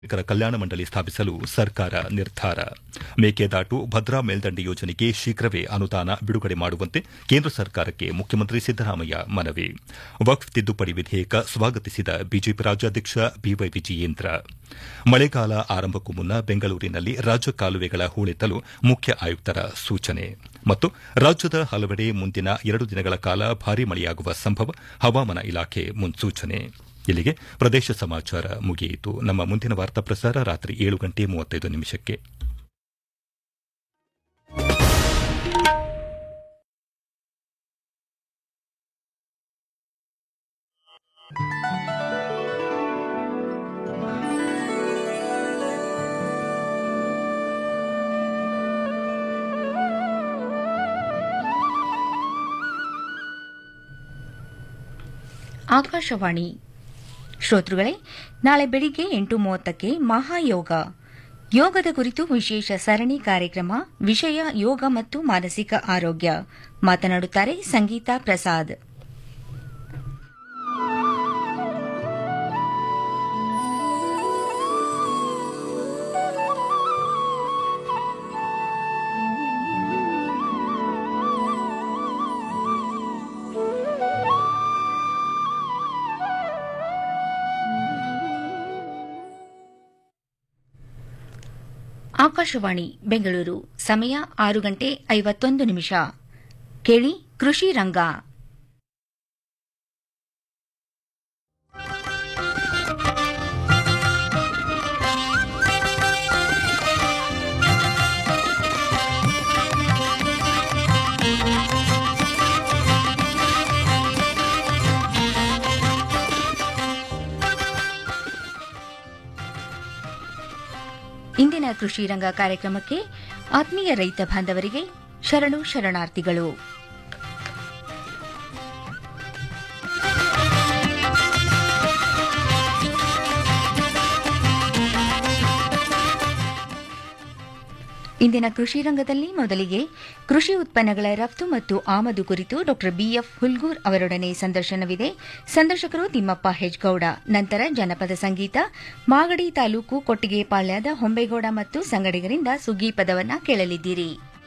ನಾಗರಿಕರ ಕಲ್ಯಾಣ ಮಂಡಳಿ ಸ್ಥಾಪಿಸಲು ಸರ್ಕಾರ ನಿರ್ಧಾರ ಮೇಕೆದಾಟು ಭದ್ರಾ ಮೇಲ್ದಂಡೆ ಯೋಜನೆಗೆ ಶೀಘ್ರವೇ ಅನುದಾನ ಬಿಡುಗಡೆ ಮಾಡುವಂತೆ ಕೇಂದ್ರ ಸರ್ಕಾರಕ್ಕೆ ಮುಖ್ಯಮಂತ್ರಿ ಸಿದ್ದರಾಮಯ್ಯ ಮನವಿ ವಕ್ಫ್ ತಿದ್ದುಪಡಿ ವಿಧೇಯಕ ಸ್ವಾಗತಿಸಿದ ಬಿಜೆಪಿ ರಾಜ್ಯಾಧ್ಯಕ್ಷ ಬಿವೈ ವಿಜಯೇಂದ್ರ ಮಳೆಗಾಲ ಆರಂಭಕ್ಕೂ ಮುನ್ನ ಬೆಂಗಳೂರಿನಲ್ಲಿ ರಾಜ್ಯ ಕಾಲುವೆಗಳ ಹೂಳೆತ್ತಲು ಮುಖ್ಯ ಆಯುಕ್ತರ ಸೂಚನೆ ಮತ್ತು ರಾಜ್ಯದ ಹಲವೆಡೆ ಮುಂದಿನ ಎರಡು ದಿನಗಳ ಕಾಲ ಭಾರೀ ಮಳೆಯಾಗುವ ಸಂಭವ ಹವಾಮಾನ ಇಲಾಖೆ ಮುನ್ಸೂಚನೆ ಇಲ್ಲಿಗೆ ಪ್ರದೇಶ ಸಮಾಚಾರ ಮುಗಿಯಿತು ನಮ್ಮ ಮುಂದಿನ ವಾರ್ತಾ ಪ್ರಸಾರ ರಾತ್ರಿ ಏಳು ಗಂಟೆ ಮೂವತ್ತೈದು ನಿಮಿಷಕ್ಕೆ ಆಕಾಶವಾಣಿ ಶ್ರೋತೃಗಳೇ ನಾಳೆ ಬೆಳಿಗ್ಗೆ ಎಂಟು ಮೂವತ್ತಕ್ಕೆ ಮಹಾಯೋಗ ಯೋಗದ ಕುರಿತು ವಿಶೇಷ ಸರಣಿ ಕಾರ್ಯಕ್ರಮ ವಿಷಯ ಯೋಗ ಮತ್ತು ಮಾನಸಿಕ ಆರೋಗ್ಯ ಮಾತನಾಡುತ್ತಾರೆ ಸಂಗೀತಾ ಪ್ರಸಾದ್ ಆಕಾಶವಾಣಿ ಬೆಂಗಳೂರು ಸಮಯ ಆರು ಗಂಟೆ ಐವತ್ತೊಂದು ನಿಮಿಷ ಕೇಳಿ ಕೃಷಿ ರಂಗ ಇಂದಿನ ಕೃಷಿ ರಂಗ ಕಾರ್ಯಕ್ರಮಕ್ಕೆ ಆತ್ಮೀಯ ರೈತ ಬಾಂಧವರಿಗೆ ಶರಣು ಶರಣಾರ್ಥಿಗಳು ಇಂದಿನ ಕೃಷಿ ರಂಗದಲ್ಲಿ ಮೊದಲಿಗೆ ಕೃಷಿ ಉತ್ಪನ್ನಗಳ ರಫ್ತು ಮತ್ತು ಆಮದು ಕುರಿತು ಡಾ ಬಿಎಫ್ ಹುಲ್ಗೂರ್ ಅವರೊಡನೆ ಸಂದರ್ಶನವಿದೆ ಸಂದರ್ಶಕರು ತಿಮ್ಮಪ್ಪ ಹೆಜ್ಗೌಡ ನಂತರ ಜನಪದ ಸಂಗೀತ ಮಾಗಡಿ ತಾಲೂಕು ಕೊಟ್ಟಿಗೆಪಾಳ್ಯದ ಹೊಂಬೇಗೌಡ ಮತ್ತು ಸಂಗಡಿಗರಿಂದ ಸುಗ್ಗಿ ಪದವನ್ನ ಕೇಳಲಿದ್ದೀರಿ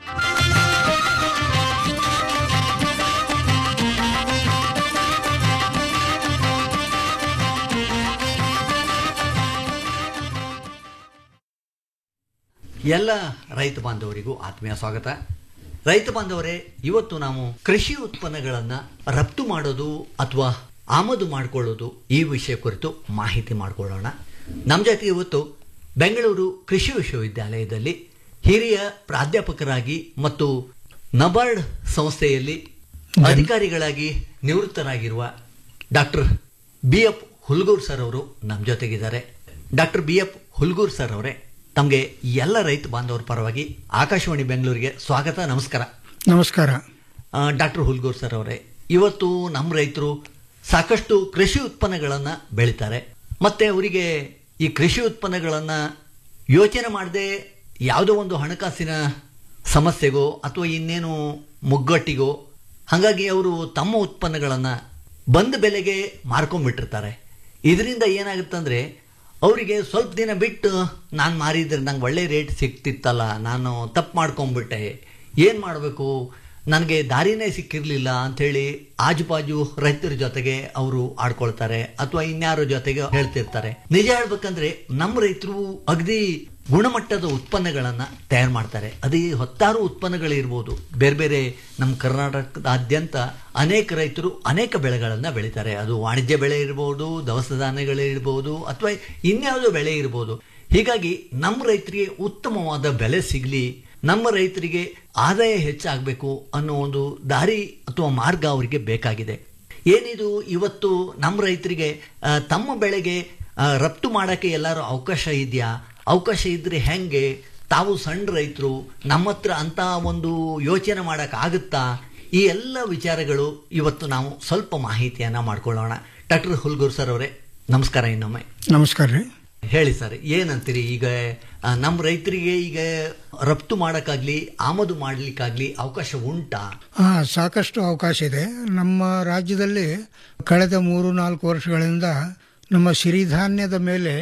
ಎಲ್ಲ ರೈತ ಬಾಂಧವರಿಗೂ ಆತ್ಮೀಯ ಸ್ವಾಗತ ರೈತ ಬಾಂಧವರೇ ಇವತ್ತು ನಾವು ಕೃಷಿ ಉತ್ಪನ್ನಗಳನ್ನು ರಫ್ತು ಮಾಡೋದು ಅಥವಾ ಆಮದು ಮಾಡಿಕೊಳ್ಳೋದು ಈ ವಿಷಯ ಕುರಿತು ಮಾಹಿತಿ ಮಾಡಿಕೊಳ್ಳೋಣ ನಮ್ಮ ಜೊತೆ ಇವತ್ತು ಬೆಂಗಳೂರು ಕೃಷಿ ವಿಶ್ವವಿದ್ಯಾಲಯದಲ್ಲಿ ಹಿರಿಯ ಪ್ರಾಧ್ಯಾಪಕರಾಗಿ ಮತ್ತು ನಬಾರ್ಡ್ ಸಂಸ್ಥೆಯಲ್ಲಿ ಅಧಿಕಾರಿಗಳಾಗಿ ನಿವೃತ್ತರಾಗಿರುವ doctor B F Hulgur sir ಅವರು ನಮ್ಮ ಜೊತೆಗಿದ್ದಾರೆ doctor B F Hulgur sir ಅವರೇ ತಮಗೆ ಎಲ್ಲ ರೈತ ಬಾಂಧವರ ಪರವಾಗಿ ಆಕಾಶವಾಣಿ ಬೆಂಗಳೂರಿಗೆ ಸ್ವಾಗತ ನಮಸ್ಕಾರ ನಮಸ್ಕಾರ ಡಾಕ್ಟರ್ ಹುಲ್ಗೂರ್ ಸರ್ ಅವರೇ ಇವತ್ತು ನಮ್ಮ ರೈತರು ಸಾಕಷ್ಟು ಕೃಷಿ ಉತ್ಪನ್ನಗಳನ್ನು ಬೆಳೀತಾರೆ ಮತ್ತೆ ಅವರಿಗೆ ಈ ಕೃಷಿ ಉತ್ಪನ್ನಗಳನ್ನು ಯೋಚನೆ ಮಾಡದೆ ಯಾವುದೋ ಒಂದು ಹಣಕಾಸಿನ ಸಮಸ್ಯೆಗೋ ಅಥವಾ ಇನ್ನೇನು ಮುಗ್ಗಟ್ಟಿಗೋ ಹಾಗಾಗಿ ಅವರು ತಮ್ಮ ಉತ್ಪನ್ನಗಳನ್ನು ಬಂದ ಬೆಲೆಗೆ ಮಾರ್ಕೊಂಡ್ಬಿಟ್ಟಿರ್ತಾರೆ ಇದರಿಂದ ಏನಾಗುತ್ತಂದ್ರೆ ಅವರಿಗೆ ಸ್ವಲ್ಪ ದಿನ ಬಿಟ್ಟು ನಾನು ಮಾರಿದ್ರೆ ನಂಗೆ ಒಳ್ಳೆ ರೇಟ್ ಸಿಗ್ತಿತ್ತಲ್ಲ ನಾನು ತಪ್ಪು ಮಾಡ್ಕೊಂಡ್ಬಿಟ್ಟೆ ಏನು ಮಾಡಬೇಕು ನನಗೆ ದಾರಿನೇ ಸಿಕ್ಕಿರಲಿಲ್ಲ ಅಂಥೇಳಿ ಆಜುಬಾಜು ರೈತರ ಜೊತೆಗೆ ಅವರು ಆಡ್ಕೊಳ್ತಾರೆ ಅಥವಾ ಇನ್ಯಾರ ಜೊತೆಗೆ ಹೇಳ್ತಿರ್ತಾರೆ ನಿಜ ಹೇಳ್ಬೇಕಂದ್ರೆ ನಮ್ಮ ರೈತರು ಅಗದಿ ಗುಣಮಟ್ಟದ ಉತ್ಪನ್ನಗಳನ್ನ ತಯಾರು ಮಾಡ್ತಾರೆ ಅದೇ ಹತ್ತಾರು ಉತ್ಪನ್ನಗಳಿರ್ಬೋದು ಬೇರೆ ಬೇರೆ ನಮ್ಮ ಕರ್ನಾಟಕದಾದ್ಯಂತ ಅನೇಕ ರೈತರು ಅನೇಕ ಬೆಳೆಗಳನ್ನು ಬೆಳೀತಾರೆ ಅದು ವಾಣಿಜ್ಯ ಬೆಳೆ ಇರ್ಬೋದು ದವಸ ಧಾನ್ಯಗಳಿರ್ಬೋದು ಅಥವಾ ಇನ್ಯಾವುದೋ ಬೆಳೆ ಇರ್ಬೋದು ಹೀಗಾಗಿ ನಮ್ಮ ರೈತರಿಗೆ ಉತ್ತಮವಾದ ಬೆಲೆ ಸಿಗಲಿ ನಮ್ಮ ರೈತರಿಗೆ ಆದಾಯ ಹೆಚ್ಚಾಗಬೇಕು ಅನ್ನೋ ಒಂದು ದಾರಿ ಅಥವಾ ಮಾರ್ಗ ಅವರಿಗೆ ಬೇಕಾಗಿದೆ ಏನಿದು ಇವತ್ತು ನಮ್ಮ ರೈತರಿಗೆ ಆ, ತಮ್ಮ ಬೆಳೆಗೆ ಆ, ರಫ್ತು ಮಾಡೋಕ್ಕೆ ಎಲ್ಲರೂ ಅವಕಾಶ ಇದೆಯಾ ಅವಕಾಶ ಇದ್ರೆ ಹೆಂಗೆ ತಾವು ಸಣ್ಣ ರೈತರು ನಮ್ಮ ಹತ್ರ ಅಂತ ಒಂದು ಯೋಚನೆ ಮಾಡೋಕ್ಕಾಗುತ್ತಾ ಈ ಎಲ್ಲ ವಿಚಾರಗಳು ಇವತ್ತು ನಾವು ಸ್ವಲ್ಪ ಮಾಹಿತಿಯನ್ನ ಮಾಡ್ಕೊಳ್ಳೋಣ ಡಾಕ್ಟರ್ ಹುಲ್ಗೂರ್ ಸರ್ ಅವರೇ ನಮಸ್ಕಾರ ಇನ್ನೊಮ್ಮೆ ನಮಸ್ಕಾರ ರೀ ಹೇಳಿ ಸರ್ ಏನಂತೀರಿ ಈಗ ಆ, ನಮ್ಮ ರೈತರಿಗೆ ಈಗ ರಫ್ತು ಮಾಡೋಕ್ಕಾಗ್ಲಿ ಆಮದು ಮಾಡ್ಲಿಕ್ಕಾಗ್ಲಿ ಅವಕಾಶ ಉಂಟಾ ಹಾ ಸಾಕಷ್ಟು ಅವಕಾಶ ಇದೆ ನಮ್ಮ ರಾಜ್ಯದಲ್ಲಿ ಕಳೆದ ಮೂರು ನಾಲ್ಕು ವರ್ಷಗಳಿಂದ ನಮ್ಮ ಸಿರಿಧಾನ್ಯದ ಮೇಲೆ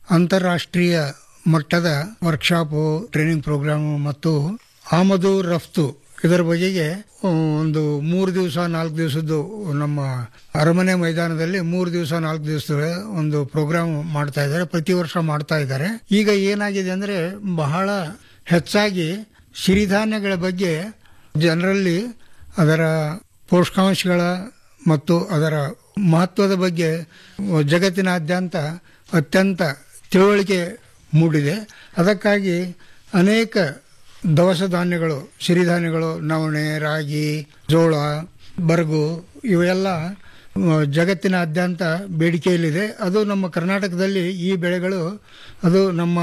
ಅಂತಾರಾಷ್ಟ್ರೀಯ ಮಟ್ಟದ ವರ್ಕ್ಶಾಪು ಟ್ರೈನಿಂಗ್ ಪ್ರೋಗ್ರಾಮ್ ಮತ್ತು ಆಮದು ರಫ್ತು ಇದರ ಬಗೆಗೆ ಒಂದು ಮೂರು ದಿವಸ ನಾಲ್ಕು ದಿವಸದ್ದು ನಮ್ಮ ಅರಮನೆ ಮೈದಾನದಲ್ಲಿ ಮೂರು ದಿವಸ ನಾಲ್ಕು ದಿವಸದ ಒಂದು ಪ್ರೋಗ್ರಾಮ್ ಮಾಡ್ತಾ ಇದ್ದಾರೆ ಪ್ರತಿ ವರ್ಷ ಮಾಡ್ತಾ ಇದ್ದಾರೆ ಈಗ ಏನಾಗಿದೆ ಅಂದ್ರೆ ಬಹಳ ಹೆಚ್ಚಾಗಿ ಸಿರಿಧಾನ್ಯಗಳ ಬಗ್ಗೆ ಜನರಲ್ಲಿ ಅದರ ಪೋಷಕಾಂಶಗಳ ಮತ್ತು ಅದರ ಮಹತ್ವದ ಬಗ್ಗೆ ಜಗತ್ತಿನಾದ್ಯಂತ ಅತ್ಯಂತ ತಿಳುವಳಿಕೆ ಮೂಡಿದೆ ಅದಕ್ಕಾಗಿ ಅನೇಕ ದವಸ ಧಾನ್ಯಗಳು ಸಿರಿಧಾನ್ಯಗಳು ನವಣೆ ರಾಗಿ ಜೋಳ ಬರಗು ಇವೆಲ್ಲ ಆ, ಜಗತ್ತಿನಾದ್ಯಂತ ಬೇಡಿಕೆಯಲ್ಲಿದೆ ಅದು ನಮ್ಮ ಕರ್ನಾಟಕದಲ್ಲಿ ಈ ಬೆಳೆಗಳು ಅದು ನಮ್ಮ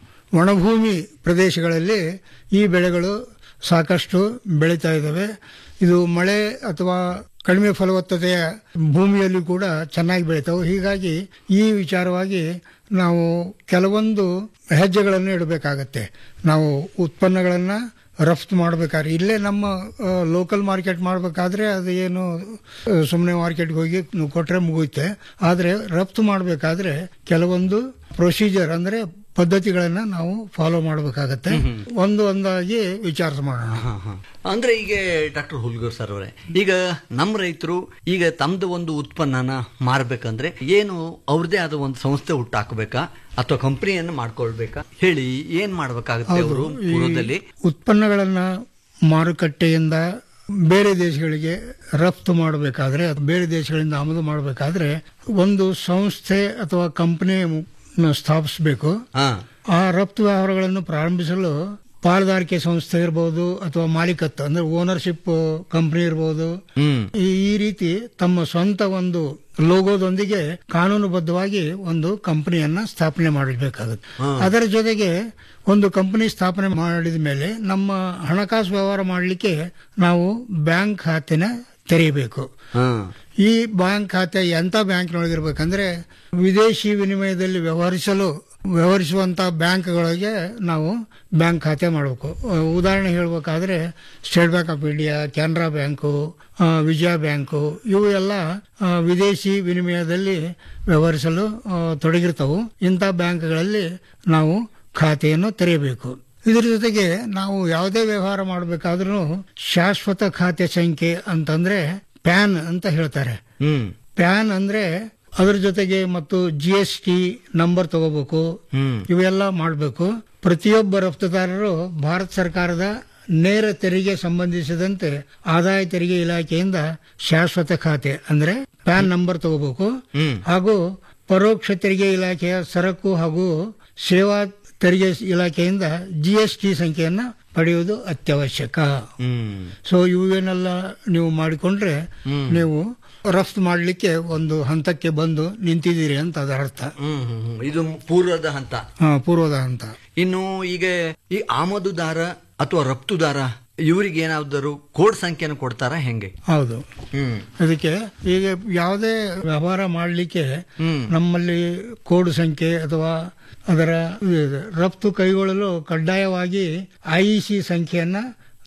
ಒಣಭೂಮಿ ಪ್ರದೇಶಗಳಲ್ಲಿ ಈ ಬೆಳೆಗಳು ಸಾಕಷ್ಟು ಬೆಳೀತಾ ಇದ್ದಾವೆ ಇದು ಮಳೆ ಅಥವಾ ಕಡಿಮೆ ಫಲವತ್ತತೆಯ ಭೂಮಿಯಲ್ಲಿ ಕೂಡ ಚೆನ್ನಾಗಿ ಬೆಳಿತಾವೆ ಹೀಗಾಗಿ ಈ ವಿಚಾರವಾಗಿ ನಾವು ಕೆಲವೊಂದು ಹೆಜ್ಜೆಗಳನ್ನು ಇಡಬೇಕಾಗತ್ತೆ ನಾವು ಉತ್ಪನ್ನಗಳನ್ನು ರಫ್ತು ಮಾಡಬೇಕಾದ್ರೆ ಇಲ್ಲೇ ನಮ್ಮ ಲೋಕಲ್ ಮಾರ್ಕೆಟ್ ಮಾಡಬೇಕಾದ್ರೆ ಅದು ಏನು ಸುಮ್ಮನೆ ಮಾರ್ಕೆಟ್ಗೆ ಹೋಗಿ ನೀವು ಕೊಟ್ರೆ ಮುಗಿಯುತ್ತೆ ಆದರೆ ರಫ್ತು ಮಾಡಬೇಕಾದ್ರೆ ಕೆಲವೊಂದು ಪ್ರೊಸೀಜರ್ ಅಂದ್ರೆ ಪದ್ಧತಿಗಳನ್ನ ನಾವು ಫಾಲೋ ಮಾಡಬೇಕಾಗತ್ತೆ ಒಂದು ಒಂದಾಗಿ ವಿಚಾರ ಮಾಡೋಣ ಹಾ, ಹಾ. ಅಂದ್ರೆ ಈಗ ಡಾಕ್ಟರ್ ಹುಲ್ಗೂರ್ ಸರ್ ಅವರೇ ಈಗ ನಮ್ಮ ರೈತರು ಈಗ ತಮ್ದು ಒಂದು ಉತ್ಪನ್ನನ ಮಾರ್ಬೇಕಂದ್ರೆ ಏನು ಅವ್ರದೇ ಆದ ಒಂದು ಸಂಸ್ಥೆ ಹುಟ್ಟಾಕಬೇಕಾ ಅಥವಾ ಕಂಪನಿಯನ್ನು ಮಾಡ್ಕೊಳ್ಬೇಕಾ ಹೇಳಿ ಏನ್ ಮಾಡ್ಬೇಕಾಗುತ್ತೆ ಅವರು ಈ ಪೂರ್ವದಲ್ಲಿ ಉತ್ಪನ್ನಗಳನ್ನ ಮಾರುಕಟ್ಟೆಯಿಂದ ಬೇರೆ ದೇಶಗಳಿಗೆ ರಫ್ತು ಮಾಡಬೇಕಾದ್ರೆ ಅಥವಾ ಬೇರೆ ದೇಶಗಳಿಂದ ಆಮದು ಮಾಡಬೇಕಾದ್ರೆ ಒಂದು ಸಂಸ್ಥೆ ಅಥವಾ ಕಂಪನಿ ಸ್ಥಾಪಿಸಬೇಕು ಹಾ ಆ ರಫ್ತು ವ್ಯವಹಾರಗಳನ್ನು ಪ್ರಾರಂಭಿಸಲು ಪಾಲುದಾರಿಕೆ ಸಂಸ್ಥೆ ಇರಬಹುದು ಅಥವಾ ಮಾಲೀಕತ್ವ ಅಂದ್ರೆ ಓನರ್ಶಿಪ್ ಕಂಪನಿ ಇರಬಹುದು ಹ್ಮ್ ಈ ಈ ರೀತಿ ತಮ್ಮ ಸ್ವಂತ ಒಂದು ಲೋಗೋದೊಂದಿಗೆ ಕಾನೂನುಬದ್ಧವಾಗಿ ಒಂದು ಕಂಪನಿಯನ್ನ ಸ್ಥಾಪನೆ ಮಾಡಬೇಕಾಗುತ್ತೆ ಅದರ ಜೊತೆಗೆ ಒಂದು ಕಂಪನಿ ಸ್ಥಾಪನೆ ಮಾಡಿದ ಮೇಲೆ ನಮ್ಮ ಹಣಕಾಸು ವ್ಯವಹಾರ ಮಾಡಲಿಕ್ಕೆ ನಾವು ಬ್ಯಾಂಕ್ ಖಾತೆನ ತೆರೆಯಬೇಕು ಹಾ ಈ ಬ್ಯಾಂಕ್ ಖಾತೆ ಎಂತ ಬ್ಯಾಂಕ್ನೊಳಗಿರ್ಬೇಕಂದ್ರೆ ವಿದೇಶಿ ವಿನಿಮಯದಲ್ಲಿ ವ್ಯವಹರಿಸಲು ವ್ಯವಹರಿಸುವಂತ ಬ್ಯಾಂಕ್ಗಳಿಗೆ ನಾವು ಬ್ಯಾಂಕ್ ಖಾತೆ ಮಾಡಬೇಕು ಉದಾಹರಣೆ ಹೇಳಬೇಕಾದ್ರೆ State Bank of India Canara bank ಆ, ವಿಜಯ ಬ್ಯಾಂಕು ಇವು ಎಲ್ಲ ಆ, ವಿದೇಶಿ ವಿನಿಮಯದಲ್ಲಿ ವ್ಯವಹರಿಸಲು ಆ, ತೊಡಗಿರ್ತವು ಇಂಥ ಬ್ಯಾಂಕ್ಗಳಲ್ಲಿ ನಾವು ಖಾತೆಯನ್ನು ತೆರೆಯಬೇಕು ಇದರ ಜೊತೆಗೆ ನಾವು ಯಾವುದೇ ವ್ಯವಹಾರ ಮಾಡಬೇಕಾದ್ರೂ ಶಾಶ್ವತ ಖಾತೆ ಸಂಖ್ಯೆ ಅಂತಂದ್ರೆ ಪ್ಯಾನ್ ಅಂತ ಹೇಳ್ತಾರೆ ಹ್ಮ್ ಪ್ಯಾನ್ ಅಂದ್ರೆ ಅದರ ಜೊತೆಗೆ ಮತ್ತು ಜಿ ಎಸ್ ಟಿ ನಂಬರ್ ತಗೋಬೇಕು ಹ್ಮ್ ಇವೆಲ್ಲ ಮಾಡಬೇಕು ಪ್ರತಿಯೊಬ್ಬ ರಫ್ತುದಾರರು ಭಾರತ ಸರ್ಕಾರದ ನೇರ ತೆರಿಗೆ ಸಂಬಂಧಿಸಿದಂತೆ ಆದಾಯ ತೆರಿಗೆ ಇಲಾಖೆಯಿಂದ ಶಾಶ್ವತ ಖಾತೆ ಅಂದ್ರೆ ಪ್ಯಾನ್ ನಂಬರ್ ತಗೋಬೇಕು ಹ್ಮ್ ಹಾಗೂ ಪರೋಕ್ಷ ತೆರಿಗೆ ಇಲಾಖೆಯ ಸರಕು ಹಾಗೂ ಸೇವಾ ತೆರಿಗೆ ಇಲಾಖೆಯಿಂದ ಜಿ ಎಸ್ ಟಿ ಸಂಖ್ಯೆಯನ್ನ ಪಡೆಯುವುದು ಅತ್ಯವಶ್ಯಕ ಹ್ಮ್ ಸೊ ಇವೇನೆಲ್ಲ ನೀವು ಮಾಡಿಕೊಂಡ್ರೆ ನೀವು ರಫ್ತು ಮಾಡಲಿಕ್ಕೆ ಒಂದು ಹಂತಕ್ಕೆ ಬಂದು ನಿಂತಿದ್ದೀರಿ ಅಂತ ಅದರ ಅರ್ಥ ಹ್ಮ್ ಹ್ಮ್, ಹ್ಮ್. ಇದು ಪೂರ್ವದ ಹಂತ ಆ, ಪೂರ್ವದ ಹಂತ ಇನ್ನು ಈಗ ಈ ಆಮದುದಾರ ಅಥವಾ ರಫ್ತುದಾರ ಇವರಿಗೆ ಏನಾದ್ರು ಕೋಡ್ ಸಂಖ್ಯೆಯನ್ನು ಕೊಡ್ತಾರ ಹೆಂಗೆ ಹೌದು ಹ್ಮ್ ಅದಕ್ಕೆ ಈಗ ಯಾವುದೇ ವ್ಯವಹಾರ ಮಾಡಲಿಕ್ಕೆ ಹ್ಮ್. ನಮ್ಮಲ್ಲಿ ಕೋಡ್ ಸಂಖ್ಯೆ ಅಥವಾ ಅದರ ಇದು, ರಫ್ತು ಕೈಗೊಳ್ಳಲು ಕಡ್ಡಾಯವಾಗಿ ಐಇಸಿ ಸಂಖ್ಯೆಯನ್ನ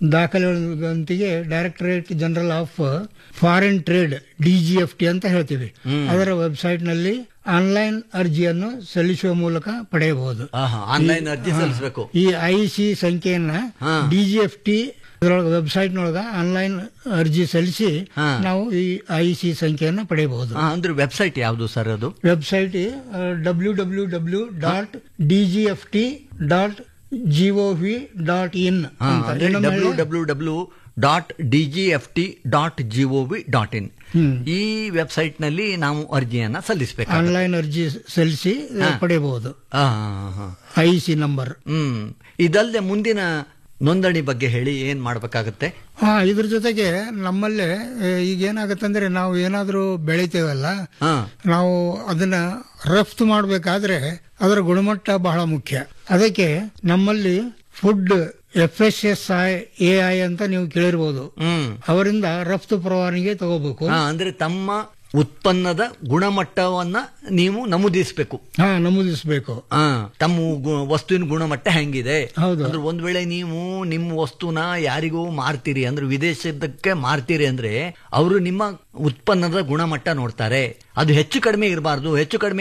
ದಾಖಲೆಗಂತಿಗೆ Directorate General of foreign Trade DGFT ಅಂತ ಹೇಳ್ತೀವಿ ಅದರ ವೆಬ್ಸೈಟ್ ನಲ್ಲಿ ಆನ್ಲೈನ್ ಅರ್ಜಿಯನ್ನು ಸಲ್ಲಿಸುವ ಮೂಲಕ ಪಡೆಯಬಹುದು ಆನ್ಲೈನ್ ಅರ್ಜಿ ಸಲ್ಲಿಸಬೇಕು ಈ ಐಸಿ ಸಂಖ್ಯೆಯನ್ನ ಹಾ. ಡಿಜಿಎಫ್ಟಿ ಅದರೊಳಗೆ ವೆಬ್ಸೈಟ್ ನೊಳಗ ಆನ್ಲೈನ್ ಅರ್ಜಿ ಸಲ್ಲಿಸಿ ಹಾ. ನಾವು ನಾವು ಈ ಐಸಿ ಸಂಖ್ಯೆಯನ್ನು ಪಡೆಯಬಹುದು ಅಂದ್ರೆ ವೆಬ್ಸೈಟ್ ಯಾವುದು ಸರ್ ಅದು website W W W dot DGFT dot G O V dot in W W W dot D G F T dot G O V dot in hmm. ಈ ವೆಬ್ಸೈಟ್ ನಲ್ಲಿ ನಾವು ಅರ್ಜಿಯನ್ನ ಸಲ್ಲಿಸಬೇಕು ಆನ್ಲೈನ್ ಅರ್ಜಿ ಸಲ್ಲಿಸಿ ಪಡೆಯಬಹುದು ಐಸಿ ನಂಬರ್ ಹ್ಮ್ ಇದಲ್ಲದೆ ಮುಂದಿನ ನೋಂದಣಿ ಬಗ್ಗೆ ಹೇಳಿ ಏನ್ ಮಾಡ್ಬೇಕಾಗತ್ತೆ ಹಾ ಇದ್ರ ಜೊತೆಗೆ ನಮ್ಮಲ್ಲೇ ಈಗ ಏನಾಗತ್ತಂದ್ರೆ ನಾವು ಏನಾದ್ರೂ ಬೆಳಿತೇವಲ್ಲ ಹಾ ನಾವು ಅದನ್ನ ರಫ್ತು ಮಾಡಬೇಕಾದ್ರೆ ಅದರ ಗುಣಮಟ್ಟ ಬಹಳ ಮುಖ್ಯ ಅದಕ್ಕೆ ನಮ್ಮಲ್ಲಿ food F S S I I I ಅಂತ ನೀವು ಕೇಳಿರ್ಬೋದು ಹ್ಮ್ ಅವರಿಂದ ರಫ್ತು ಪರವಾನಗಿ ತಗೋಬೇಕು ಹಾ, ಅಂದ್ರೆ ತಮ್ಮ ಉತ್ಪನ್ನದ ಗುಣಮಟ್ಟವನ್ನ ನೀವು ನಮೂದಿಸಬೇಕು ಹಾ ನಮೂದಿಸಬೇಕು ಆ, ತಮ್ಮ ಗು- ವಸ್ತುವಿನ ಗುಣಮಟ್ಟ ಹೆಂಗಿದೆ ಹೌದು. ಅಂದ್ರೆ ಒಂದ್ ವೇಳೆ ನೀವು ನಿಮ್ಮ ವಸ್ತುನ ಯಾರಿಗೂ ಮಾರ್ತೀರಿ ಅಂದ್ರೆ ವಿದೇಶದಕ್ಕೆ ಮಾರ್ತೀರಿ ಅಂದ್ರೆ ಅವರು ನಿಮ್ಮ ಉತ್ಪನ್ನದ ಗುಣಮಟ್ಟ ನೋಡ್ತಾರೆ ಅದು ಹೆಚ್ಚು ಕಡಿಮೆ ಇರಬಾರ್ದು ಹೆಚ್ಚು ಕಡಿಮೆ ಇದ್ದ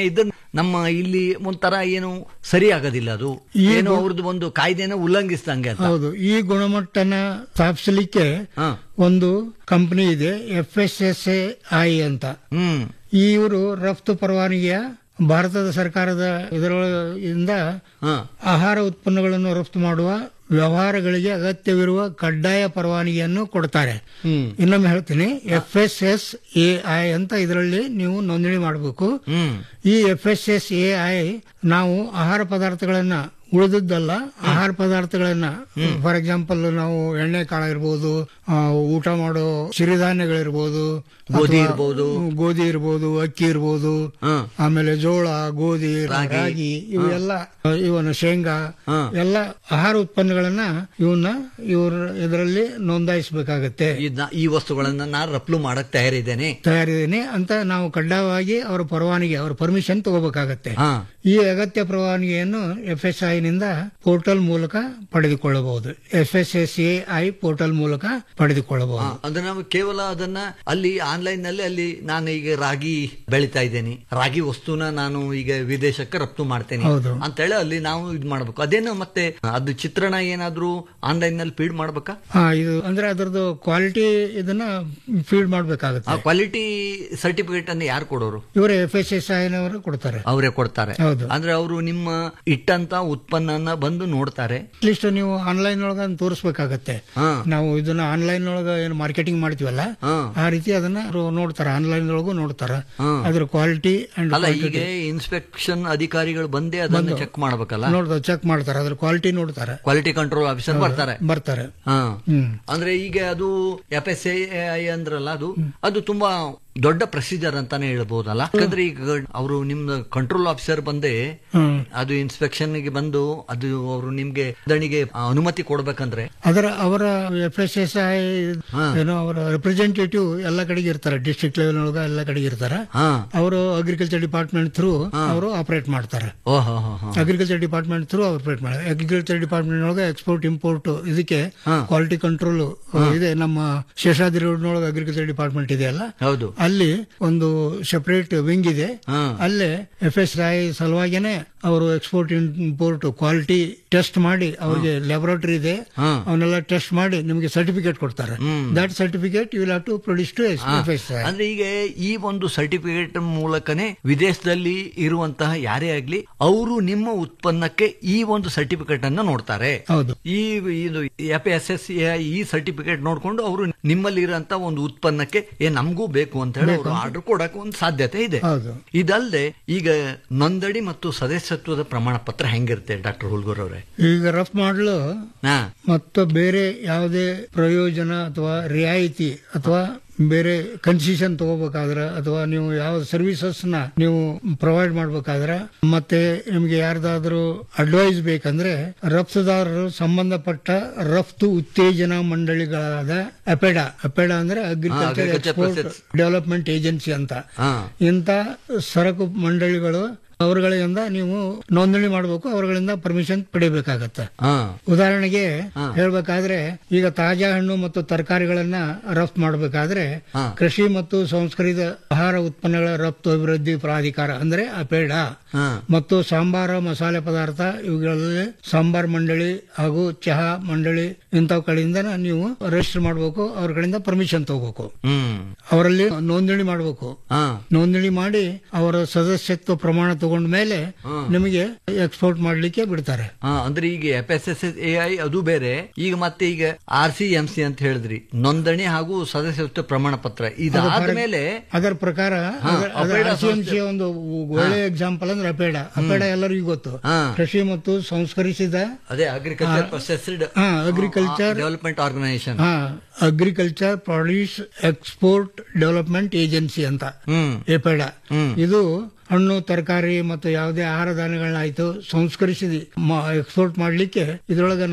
ನಮ್ಮ ಇಲ್ಲಿ ಒಂಥರ ಏನು ಸರಿ ಆಗೋದಿಲ್ಲ ಅದು ಏನು ಅವ್ರದ್ದು ಒಂದು ಕಾಯ್ದೆನ ಉಲ್ಲಂಘಿಸ್ದಂಗೆ ಅಂತ ಹೌದು ಈ ಗುಣಮಟ್ಟನ ಸ್ಥಾಪಿಸಲಿಕ್ಕೆ ಹಾ. ಒಂದು ಕಂಪನಿ ಇದೆ F S S A I ಅಂತ ಹ್ಮ್ ಇವರು ರಫ್ತು ಪರವಾನಗಿಯ ಭಾರತದ ಸರ್ಕಾರದ ಇದರೊಳಗಿಂದ ಹಾ ಆಹಾರ ಉತ್ಪನ್ನಗಳನ್ನು ರಫ್ತು ಮಾಡುವ ವ್ಯವಹಾರಗಳಿಗೆ ಅಗತ್ಯವಿರುವ ಕಡ್ಡಾಯ ಪರವಾನಗಿಯನ್ನು ಕೊಡ್ತಾರೆ ಹ್ಮ್ ಇನ್ನೊಮ್ಮೆ ಹೇಳ್ತೀನಿ F S S A I ಅಂತ ಇದರಲ್ಲಿ ನೀವು ನೋಂದಣಿ ಮಾಡಬೇಕು ಹ್ಮ್ ಈ F S S A I ನಾವು ಆಹಾರ ಪದಾರ್ಥಗಳನ್ನ ಉಳಿದದ್ದಲ್ಲ ಆಹಾರ ಪದಾರ್ಥಗಳನ್ನ ಫಾರ್ ಎಕ್ಸಾಂಪಲ್ ನಾವು ಎಣ್ಣೆ ಕಾಳ ಇರ್ಬೋದು ಆ, ಊಟ ಮಾಡೋ ಸಿರಿಧಾನ್ಯಗಳಿರ್ಬೋದು ಗೋಧಿ ಅಥವಾ ಇರ್ಬೋದು. ಗೋಧಿ ಇರ್ಬೋದು ಅಕ್ಕಿ ಇರ್ಬೋದು ಹಾ. ಆಮೇಲೆ ಜೋಳ ಗೋಧಿ ರಾಗಿ. ರಾಗಿ ಇವೆಲ್ಲ ಇವನ್ನ ಶೇಂಗಾ ಹಾ. ಎಲ್ಲ ಆಹಾರ ಉತ್ಪನ್ನಗಳನ್ನ ಇವನ್ನ ಇವ್ರ ಇದರಲ್ಲಿ ನೋಂದಾಯಿಸಬೇಕಾಗತ್ತೆ ಇದ್ನ- ಈ ವಸ್ತುಗಳನ್ನ ನಾನು ರಫ್ತು ಮಾಡಕ್ ತಯಾರಿದ್ದೇನೆ ತಯಾರಿದ್ದೇನೆ ಅಂತ ನಾವು ಕಡ್ಡಾಯವಾಗಿ ಅವರ ಪರವಾನಗಿ ಅವರ ಪರ್ಮಿಷನ್ ತಗೋಬೇಕಾಗತ್ತೆ ಹಾ ಈ ಅಗತ್ಯ ಪರವಾನಗಿಯನ್ನು ಎಫ್ ಎಸ್ ಐನಿಂದ ಪೋರ್ಟಲ್ ಮೂಲಕ ಪಡೆದುಕೊಳ್ಳಬಹುದು F S S A I portal ಮೂಲಕ ಪಡೆದುಕೊಳ್ಳಬಹುದು ಅಂದ್ರೆ ನಾವು ಕೇವಲ ಅದನ್ನ ಅಲ್ಲಿ ಆನ್ಲೈನ್ ನಲ್ಲಿ ಅಲ್ಲಿ ನಾನು ಈಗ ರಾಗಿ ಬೆಳಿತಾ ಇದ್ದೇನೆ ರಾಗಿ ವಸ್ತುನ ನಾನು ಈಗ ವಿದೇಶಕ್ಕೆ ರಫ್ತು ಮಾಡ್ತೇನೆ ಹೌದು. ಅಂತೇಳಿ ಅಲ್ಲಿ ನಾವು ಇದು ಮಾಡ್ಬೇಕು ಅದೇನು ಮತ್ತೆ ಅದು ಚಿತ್ರಣ ಏನಾದ್ರೂ ಆನ್ಲೈನ್ ನಲ್ಲಿ ಫೀಡ್ ಮಾಡ್ಬೇಕಾ ಹಾ ಇದು ಅಂದ್ರೆ ಅದರದ್ದು ಕ್ವಾಲಿಟಿ ಇದನ್ನ ಫೀಡ್ ಮಾಡಬೇಕಾಗುತ್ತೆ ಆ ಕ್ವಾಲಿಟಿ ಸರ್ಟಿಫಿಕೇಟ್ ಅನ್ನು ಯಾರು ಕೊಡೋರು ಇವರು ಎಫ್ ಎಸ್ ಎಸ್ ಐನವರು ಕೊಡ್ತಾರೆ ಅವರೇ ಕೊಡ್ತಾರೆ ಹೌದು. ಅಂದ್ರೆ ಅವರು ನಿಮ್ಮ ಇಟ್ಟಂತ ಉತ್ಪನ್ನನ ಬಂದು ನೋಡ್ತಾರೆ ಅಟ್ಲೀಸ್ಟ್ ನೀವು ಆನ್ಲೈನ್ ಒಳಗ ಅದನ್ನ ತೋರಿಸ್ಬೇಕಾಗತ್ತೆ ಹಾ ನಾವು ಇದನ್ನ ಆನ್ಲೈನ್ ಒಳಗ ಏನು ಮಾರ್ಕೆಟಿಂಗ್ ಮಾಡ್ತೀವಲ್ಲ ಹಾ ಆ ರೀತಿ ಅದನ್ನ ಅವ್ರು ನೋಡ್ತಾರೆ ಆನ್ಲೈನ್ ಒಳಗೂ ನೋಡ್ತಾರ ಹಾ. ಅದ್ರ ಕ್ವಾಲಿಟಿ ಅಂಡ್ ಅಲ್ಲ ಈಗ ಇನ್ಸ್ಪೆಕ್ಷನ್ ಅಧಿಕಾರಿಗಳು ಬಂದೇ ಅದನ್ನ ಚೆಕ್ ಮಾಡ್ಬೇಕಲ್ಲ ನೋಡ್ತಾರೆ ಚೆಕ್ ಮಾಡ್ತಾರೆ ಅದ್ರ ಕ್ವಾಲಿಟಿ ನೋಡ್ತಾರೆ ಕ್ವಾಲಿಟಿ ಕಂಟ್ರೋಲ್ ಆಫೀಸರ್ ಬರ್ತಾರೆ ಬರ್ತಾರೆ ಹಾ ಹ್ಮ್ ಅಂದ್ರೆ ಈಗ ಅದು ಎಫ್ ಎಸ್ ಐ ಅಂದ್ರಲ್ಲ ಅದು ಅದು ತುಂಬಾ ದೊಡ್ಡ ಪ್ರೊಸೀಜರ್ ಅಂತಾನೆ ಹೇಳ್ಬಹುದಲ್ಲ ಯಾಕಂದ್ರೆ ಈಗ ಅವರು ನಿಮ್ದು ಕಂಟ್ರೋಲ್ ಆಫೀಸರ್ ಬಂದೇ ಹ್ಮ್ ಅದು ಇನ್ಸ್ಪೆಕ್ಷನ್ ಗೆ ಬಂದು ಅದು ಅವರು ನಿಮ್ಗೆ ನೋಂದಣಿಗೆ ಅನುಮತಿ ಕೊಡ್ಬೇಕಂದ್ರೆ ಅದರ ಅವರ ಎಫ್ ಎಸ್ ಎಸ್ ಐ ಹಾ. ಏನೋ ಅವರ ರಿಪ್ರೆಸೆಂಟೇಟಿವ್ ಎಲ್ಲ ಕಡೆಗೆ ಇರ್ತಾರೆ ಡಿಸ್ಟ್ರಿಕ್ಟ್ ಲೆವೆಲ್ ಒಳಗ ಎಲ್ಲ ಕಡೆಗೆ ಇರ್ತಾರೆ ಹಾ ಅವರು ಅಗ್ರಿಕಲ್ಚರ್ ಡಿಪಾರ್ಟ್ಮೆಂಟ್ ಥ್ರೂ ಅವರು ಆಪರೇಟ್ ಮಾಡ್ತಾರೆ ಓಹೋ ಹೋ ಅಗ್ರಿಕಲ್ಚರ್ ಡಿಪಾರ್ಟ್ಮೆಂಟ್ ಥ್ರೂ ಆಪರೇಟ್ ಮಾಡ್ತಾರೆ ಅಗ್ರಿಕಲ್ಚರ್ ಡಿಪಾರ್ಟ್ಮೆಂಟ್ ಒಳಗೆ ಎಕ್ಸ್ಪೋರ್ಟ್ ಇಂಪೋರ್ಟ್ ಇದಕ್ಕೆ ಹಾ. ಕ್ವಾಲಿಟಿ ಕಂಟ್ರೋಲ್ ಇದೆ ನಮ್ಮ ಶೇಷಾದ್ರಿ ರೋಡ್ನೊಳಗೆ ಅಗ್ರಿಕಲ್ಚರ್ ಡಿಪಾರ್ಟ್ಮೆಂಟ್ ಇದೆಯಲ್ಲ ಹೌದು ಅಲ್ಲಿ ಒಂದು ಸೆಪರೇಟ್ ವಿಂಗ್ ಇದೆ ಹಾ ಅಲ್ಲೇ ಎಫ್ ಎಸ್ ಐ ಸಲುವಾಗಿನೇ ಅವರು ಎಕ್ಸ್ಪೋರ್ಟ್ ಇಂಪೋರ್ಟ್ ಕ್ವಾಲಿಟಿ ಟೆಸ್ಟ್ ಮಾಡಿ ಅವ್ರಿಗೆ ಲ್ಯಾಬೊರೇಟರಿ ಇದೆ ಹಾ. ಅವನ್ನೆಲ್ಲ ಟೆಸ್ಟ್ ಮಾಡಿ ನಿಮಗೆ ಸರ್ಟಿಫಿಕೇಟ್ ಕೊಡ್ತಾರೆ ಹ್ಮ್. That certificate you have to produce to F S I ಅಂದ್ರೆ ಈಗ ಈ ಒಂದು ಸರ್ಟಿಫಿಕೇಟ್ ಮೂಲಕನೇ ವಿದೇಶದಲ್ಲಿ ಇರುವಂತಹ ಯಾರೇ ಆಗ್ಲಿ ಅವರು ನಿಮ್ಮ ಉತ್ಪನ್ನಕ್ಕೆ ಈ ಒಂದು ಸರ್ಟಿಫಿಕೇಟ್ ಅನ್ನ ನೋಡ್ತಾರೆ ಹೌದು ಈ ಇದು ಎಫ್ ಎಸ್ ಎಸ್ ಈ ಸರ್ಟಿಫಿಕೇಟ್ ನೋಡ್ಕೊಂಡು ಅವರು ನಿಮ್ಮಲ್ಲಿ ಇರೋಂತ ಒಂದು ಉತ್ಪನ್ನಕ್ಕೆ ಏ ನಮಗೂ ಬೇಕು ಅಂತ ಹೇಳಿ ಅವರು ಆರ್ಡರ್ ಕೊಡಕ್ಕೆ ಒಂದು ಸಾಧ್ಯತೆ ಇದೆ ಹೌದು ಇದಲ್ಲದೆ ಈಗ ನೋಂದಣಿ ಮತ್ತು ಸದಸ್ಯತ್ವದ ಪ್ರಮಾಣ ಪತ್ರ ಹೆಂಗಿರುತ್ತೆ ಡಾಕ್ಟರ್ ಹುಲ್ಗೂರ್ ಅವರೇ ಈಗ ರಫ್ ಮಾಡಲು ಹಾ ಮತ್ತು ಬೇರೆ ಯಾವುದೇ ಪ್ರಯೋಜನ ಅಥವಾ ರಿಯಾಯಿತಿ ಅಥವಾ ಬೇರೆ ಕನ್ಸೆಷನ್ ತಗೋಬೇಕಾದ್ರೆ ಅಥವಾ ನೀವು ಯಾವ ಸರ್ವಿಸಸ್ ನ ನೀವು ಪ್ರೊವೈಡ್ ಮಾಡ್ಬೇಕಾದ್ರೆ ಮತ್ತೆ ನಿಮ್ಗೆ ಯಾರ್ದಾದ್ರೂ ಅಡ್ವೈಸ್ ಬೇಕಂದ್ರೆ ರಫ್ತುದಾರರು ಸಂಬಂಧಪಟ್ಟ ರಫ್ತು ಉತ್ತೇಜನ ಮಂಡಳಿಗಳಾದ ಅಪೆಡಾ ಅಪೆಡಾ ಅಂದ್ರೆ agriculture agriculture export process. Development agency ಅಂತ ಹಾ ಇಂಥ ಸರಕು ಮಂಡಳಿಗಳು ಅವರುಗಳಿಂದ ನೀವು ನೋಂದಣಿ ಮಾಡಬೇಕು ಅವರುಗಳಿಂದ ಪರ್ಮಿಷನ್ ಪಡಿಬೇಕಾಗತ್ತೆ ಹಾ ಉದಾಹರಣೆಗೆ ಹಾ. ಹೇಳ್ಬೇಕಾದ್ರೆ ಈಗ ತಾಜಾ ಹಣ್ಣು ಮತ್ತು ತರಕಾರಿಗಳನ್ನ ರಫ್ತು ಮಾಡಬೇಕಾದ್ರೆ ಹಾ. ಕೃಷಿ ಮತ್ತು ಸಂಸ್ಕರಿತ ಆಹಾರ ಉತ್ಪನ್ನಗಳ ರಫ್ತು ಅಭಿವೃದ್ಧಿ ಪ್ರಾಧಿಕಾರ ಅಂದ್ರೆ ಅಪೇಡಾ ಹಾ ಮತ್ತು ಸಾಂಬಾರ ಮಸಾಲೆ ಪದಾರ್ಥ ಇವುಗಳಲ್ಲಿ ಸಾಂಬಾರ್ ಮಂಡಳಿ ಹಾಗೂ ಚಹಾ ಮಂಡಳಿ ಇಂಥವ್ ಕಡೆಯಿಂದ ನೀವು ರಿಜಿಸ್ಟರ್ ಮಾಡಬೇಕು ಅವ್ರ ಕಡೆಯಿಂದ ಪರ್ಮಿಷನ್ ತಗೋಬೇಕು ಹ್ಮ್ ಅವರಲ್ಲಿ ನೋಂದಣಿ ಮಾಡಬೇಕು ಹಾ ನೋಂದಣಿ ಮಾಡಿ ಅವರ ಸದಸ್ಯತ್ವ ಪ್ರಮಾಣ ತಗೊಂಡ ಮೇಲೆ ಹ್ಮ್. ನಿಮಗೆ ಎಕ್ಸ್ಪೋರ್ಟ್ ಮಾಡ್ಲಿಕ್ಕೆ ಬಿಡ್ತಾರೆ ಹಾ ಅಂದ್ರೆ ಈಗ F S S A I ಅದು ಬೇರೆ ಈಗ ಮತ್ತೆ ಈಗ ಆರ್ ಸಿ ಎಂ ಸಿ ಅಂತ ಹೇಳಿದ್ರಿ ನೋಂದಣಿ ಹಾಗೂ ಸದಸ್ಯತ್ವ ಪ್ರಮಾಣ ಪತ್ರ ಇದಾದ್ಮೇಲೆ ಅದರ ಪ್ರಕಾರ ಹಾ, ಅದರ- ಅದರ ಅಪೇಡ RCMC ಒಂದು ಒಳ್ಳೆ ಎಕ್ಸಾಂಪಲ್ ಅಂದ್ರೆ ಅಪೇಡ ಅಪೇಡ ಎಲ್ಲರಿಗೂ ಗೊತ್ತು ಹಾ. ಕೃಷಿ ಮತ್ತು ಸಂಸ್ಕರಿಸಿದ ಅದೇ ಅಗ್ರಿಕಲ್ಚರ್ ಪ್ರೊಸೆಸ್ಡ್ ಹಾ ಅಗ್ರಿಕಲ್ಚರ್ ಡೆವಲಪ್ಮೆಂಟ್ ಆರ್ಗನೈಸೇಷನ್ ಹಾ agriculture produce export development agency ಅಂತ ಹ್ಮ್ ಎಪೆಡ ಹ್ಮ್. ಇದು ಹಣ್ಣು ತರಕಾರಿ ಮತ್ತು ಯಾವುದೇ ಆಹಾರ ಧಾನ್ಯಗಳನ್ನಾಯ್ತು ಸಂಸ್ಕರಿಸಿ ಎಕ್ಸ್ಪೋರ್ಟ್ ಮಾಡ್ಲಿಕ್ಕೆ ಇದ್ರೊಳಗೆ ನಾವು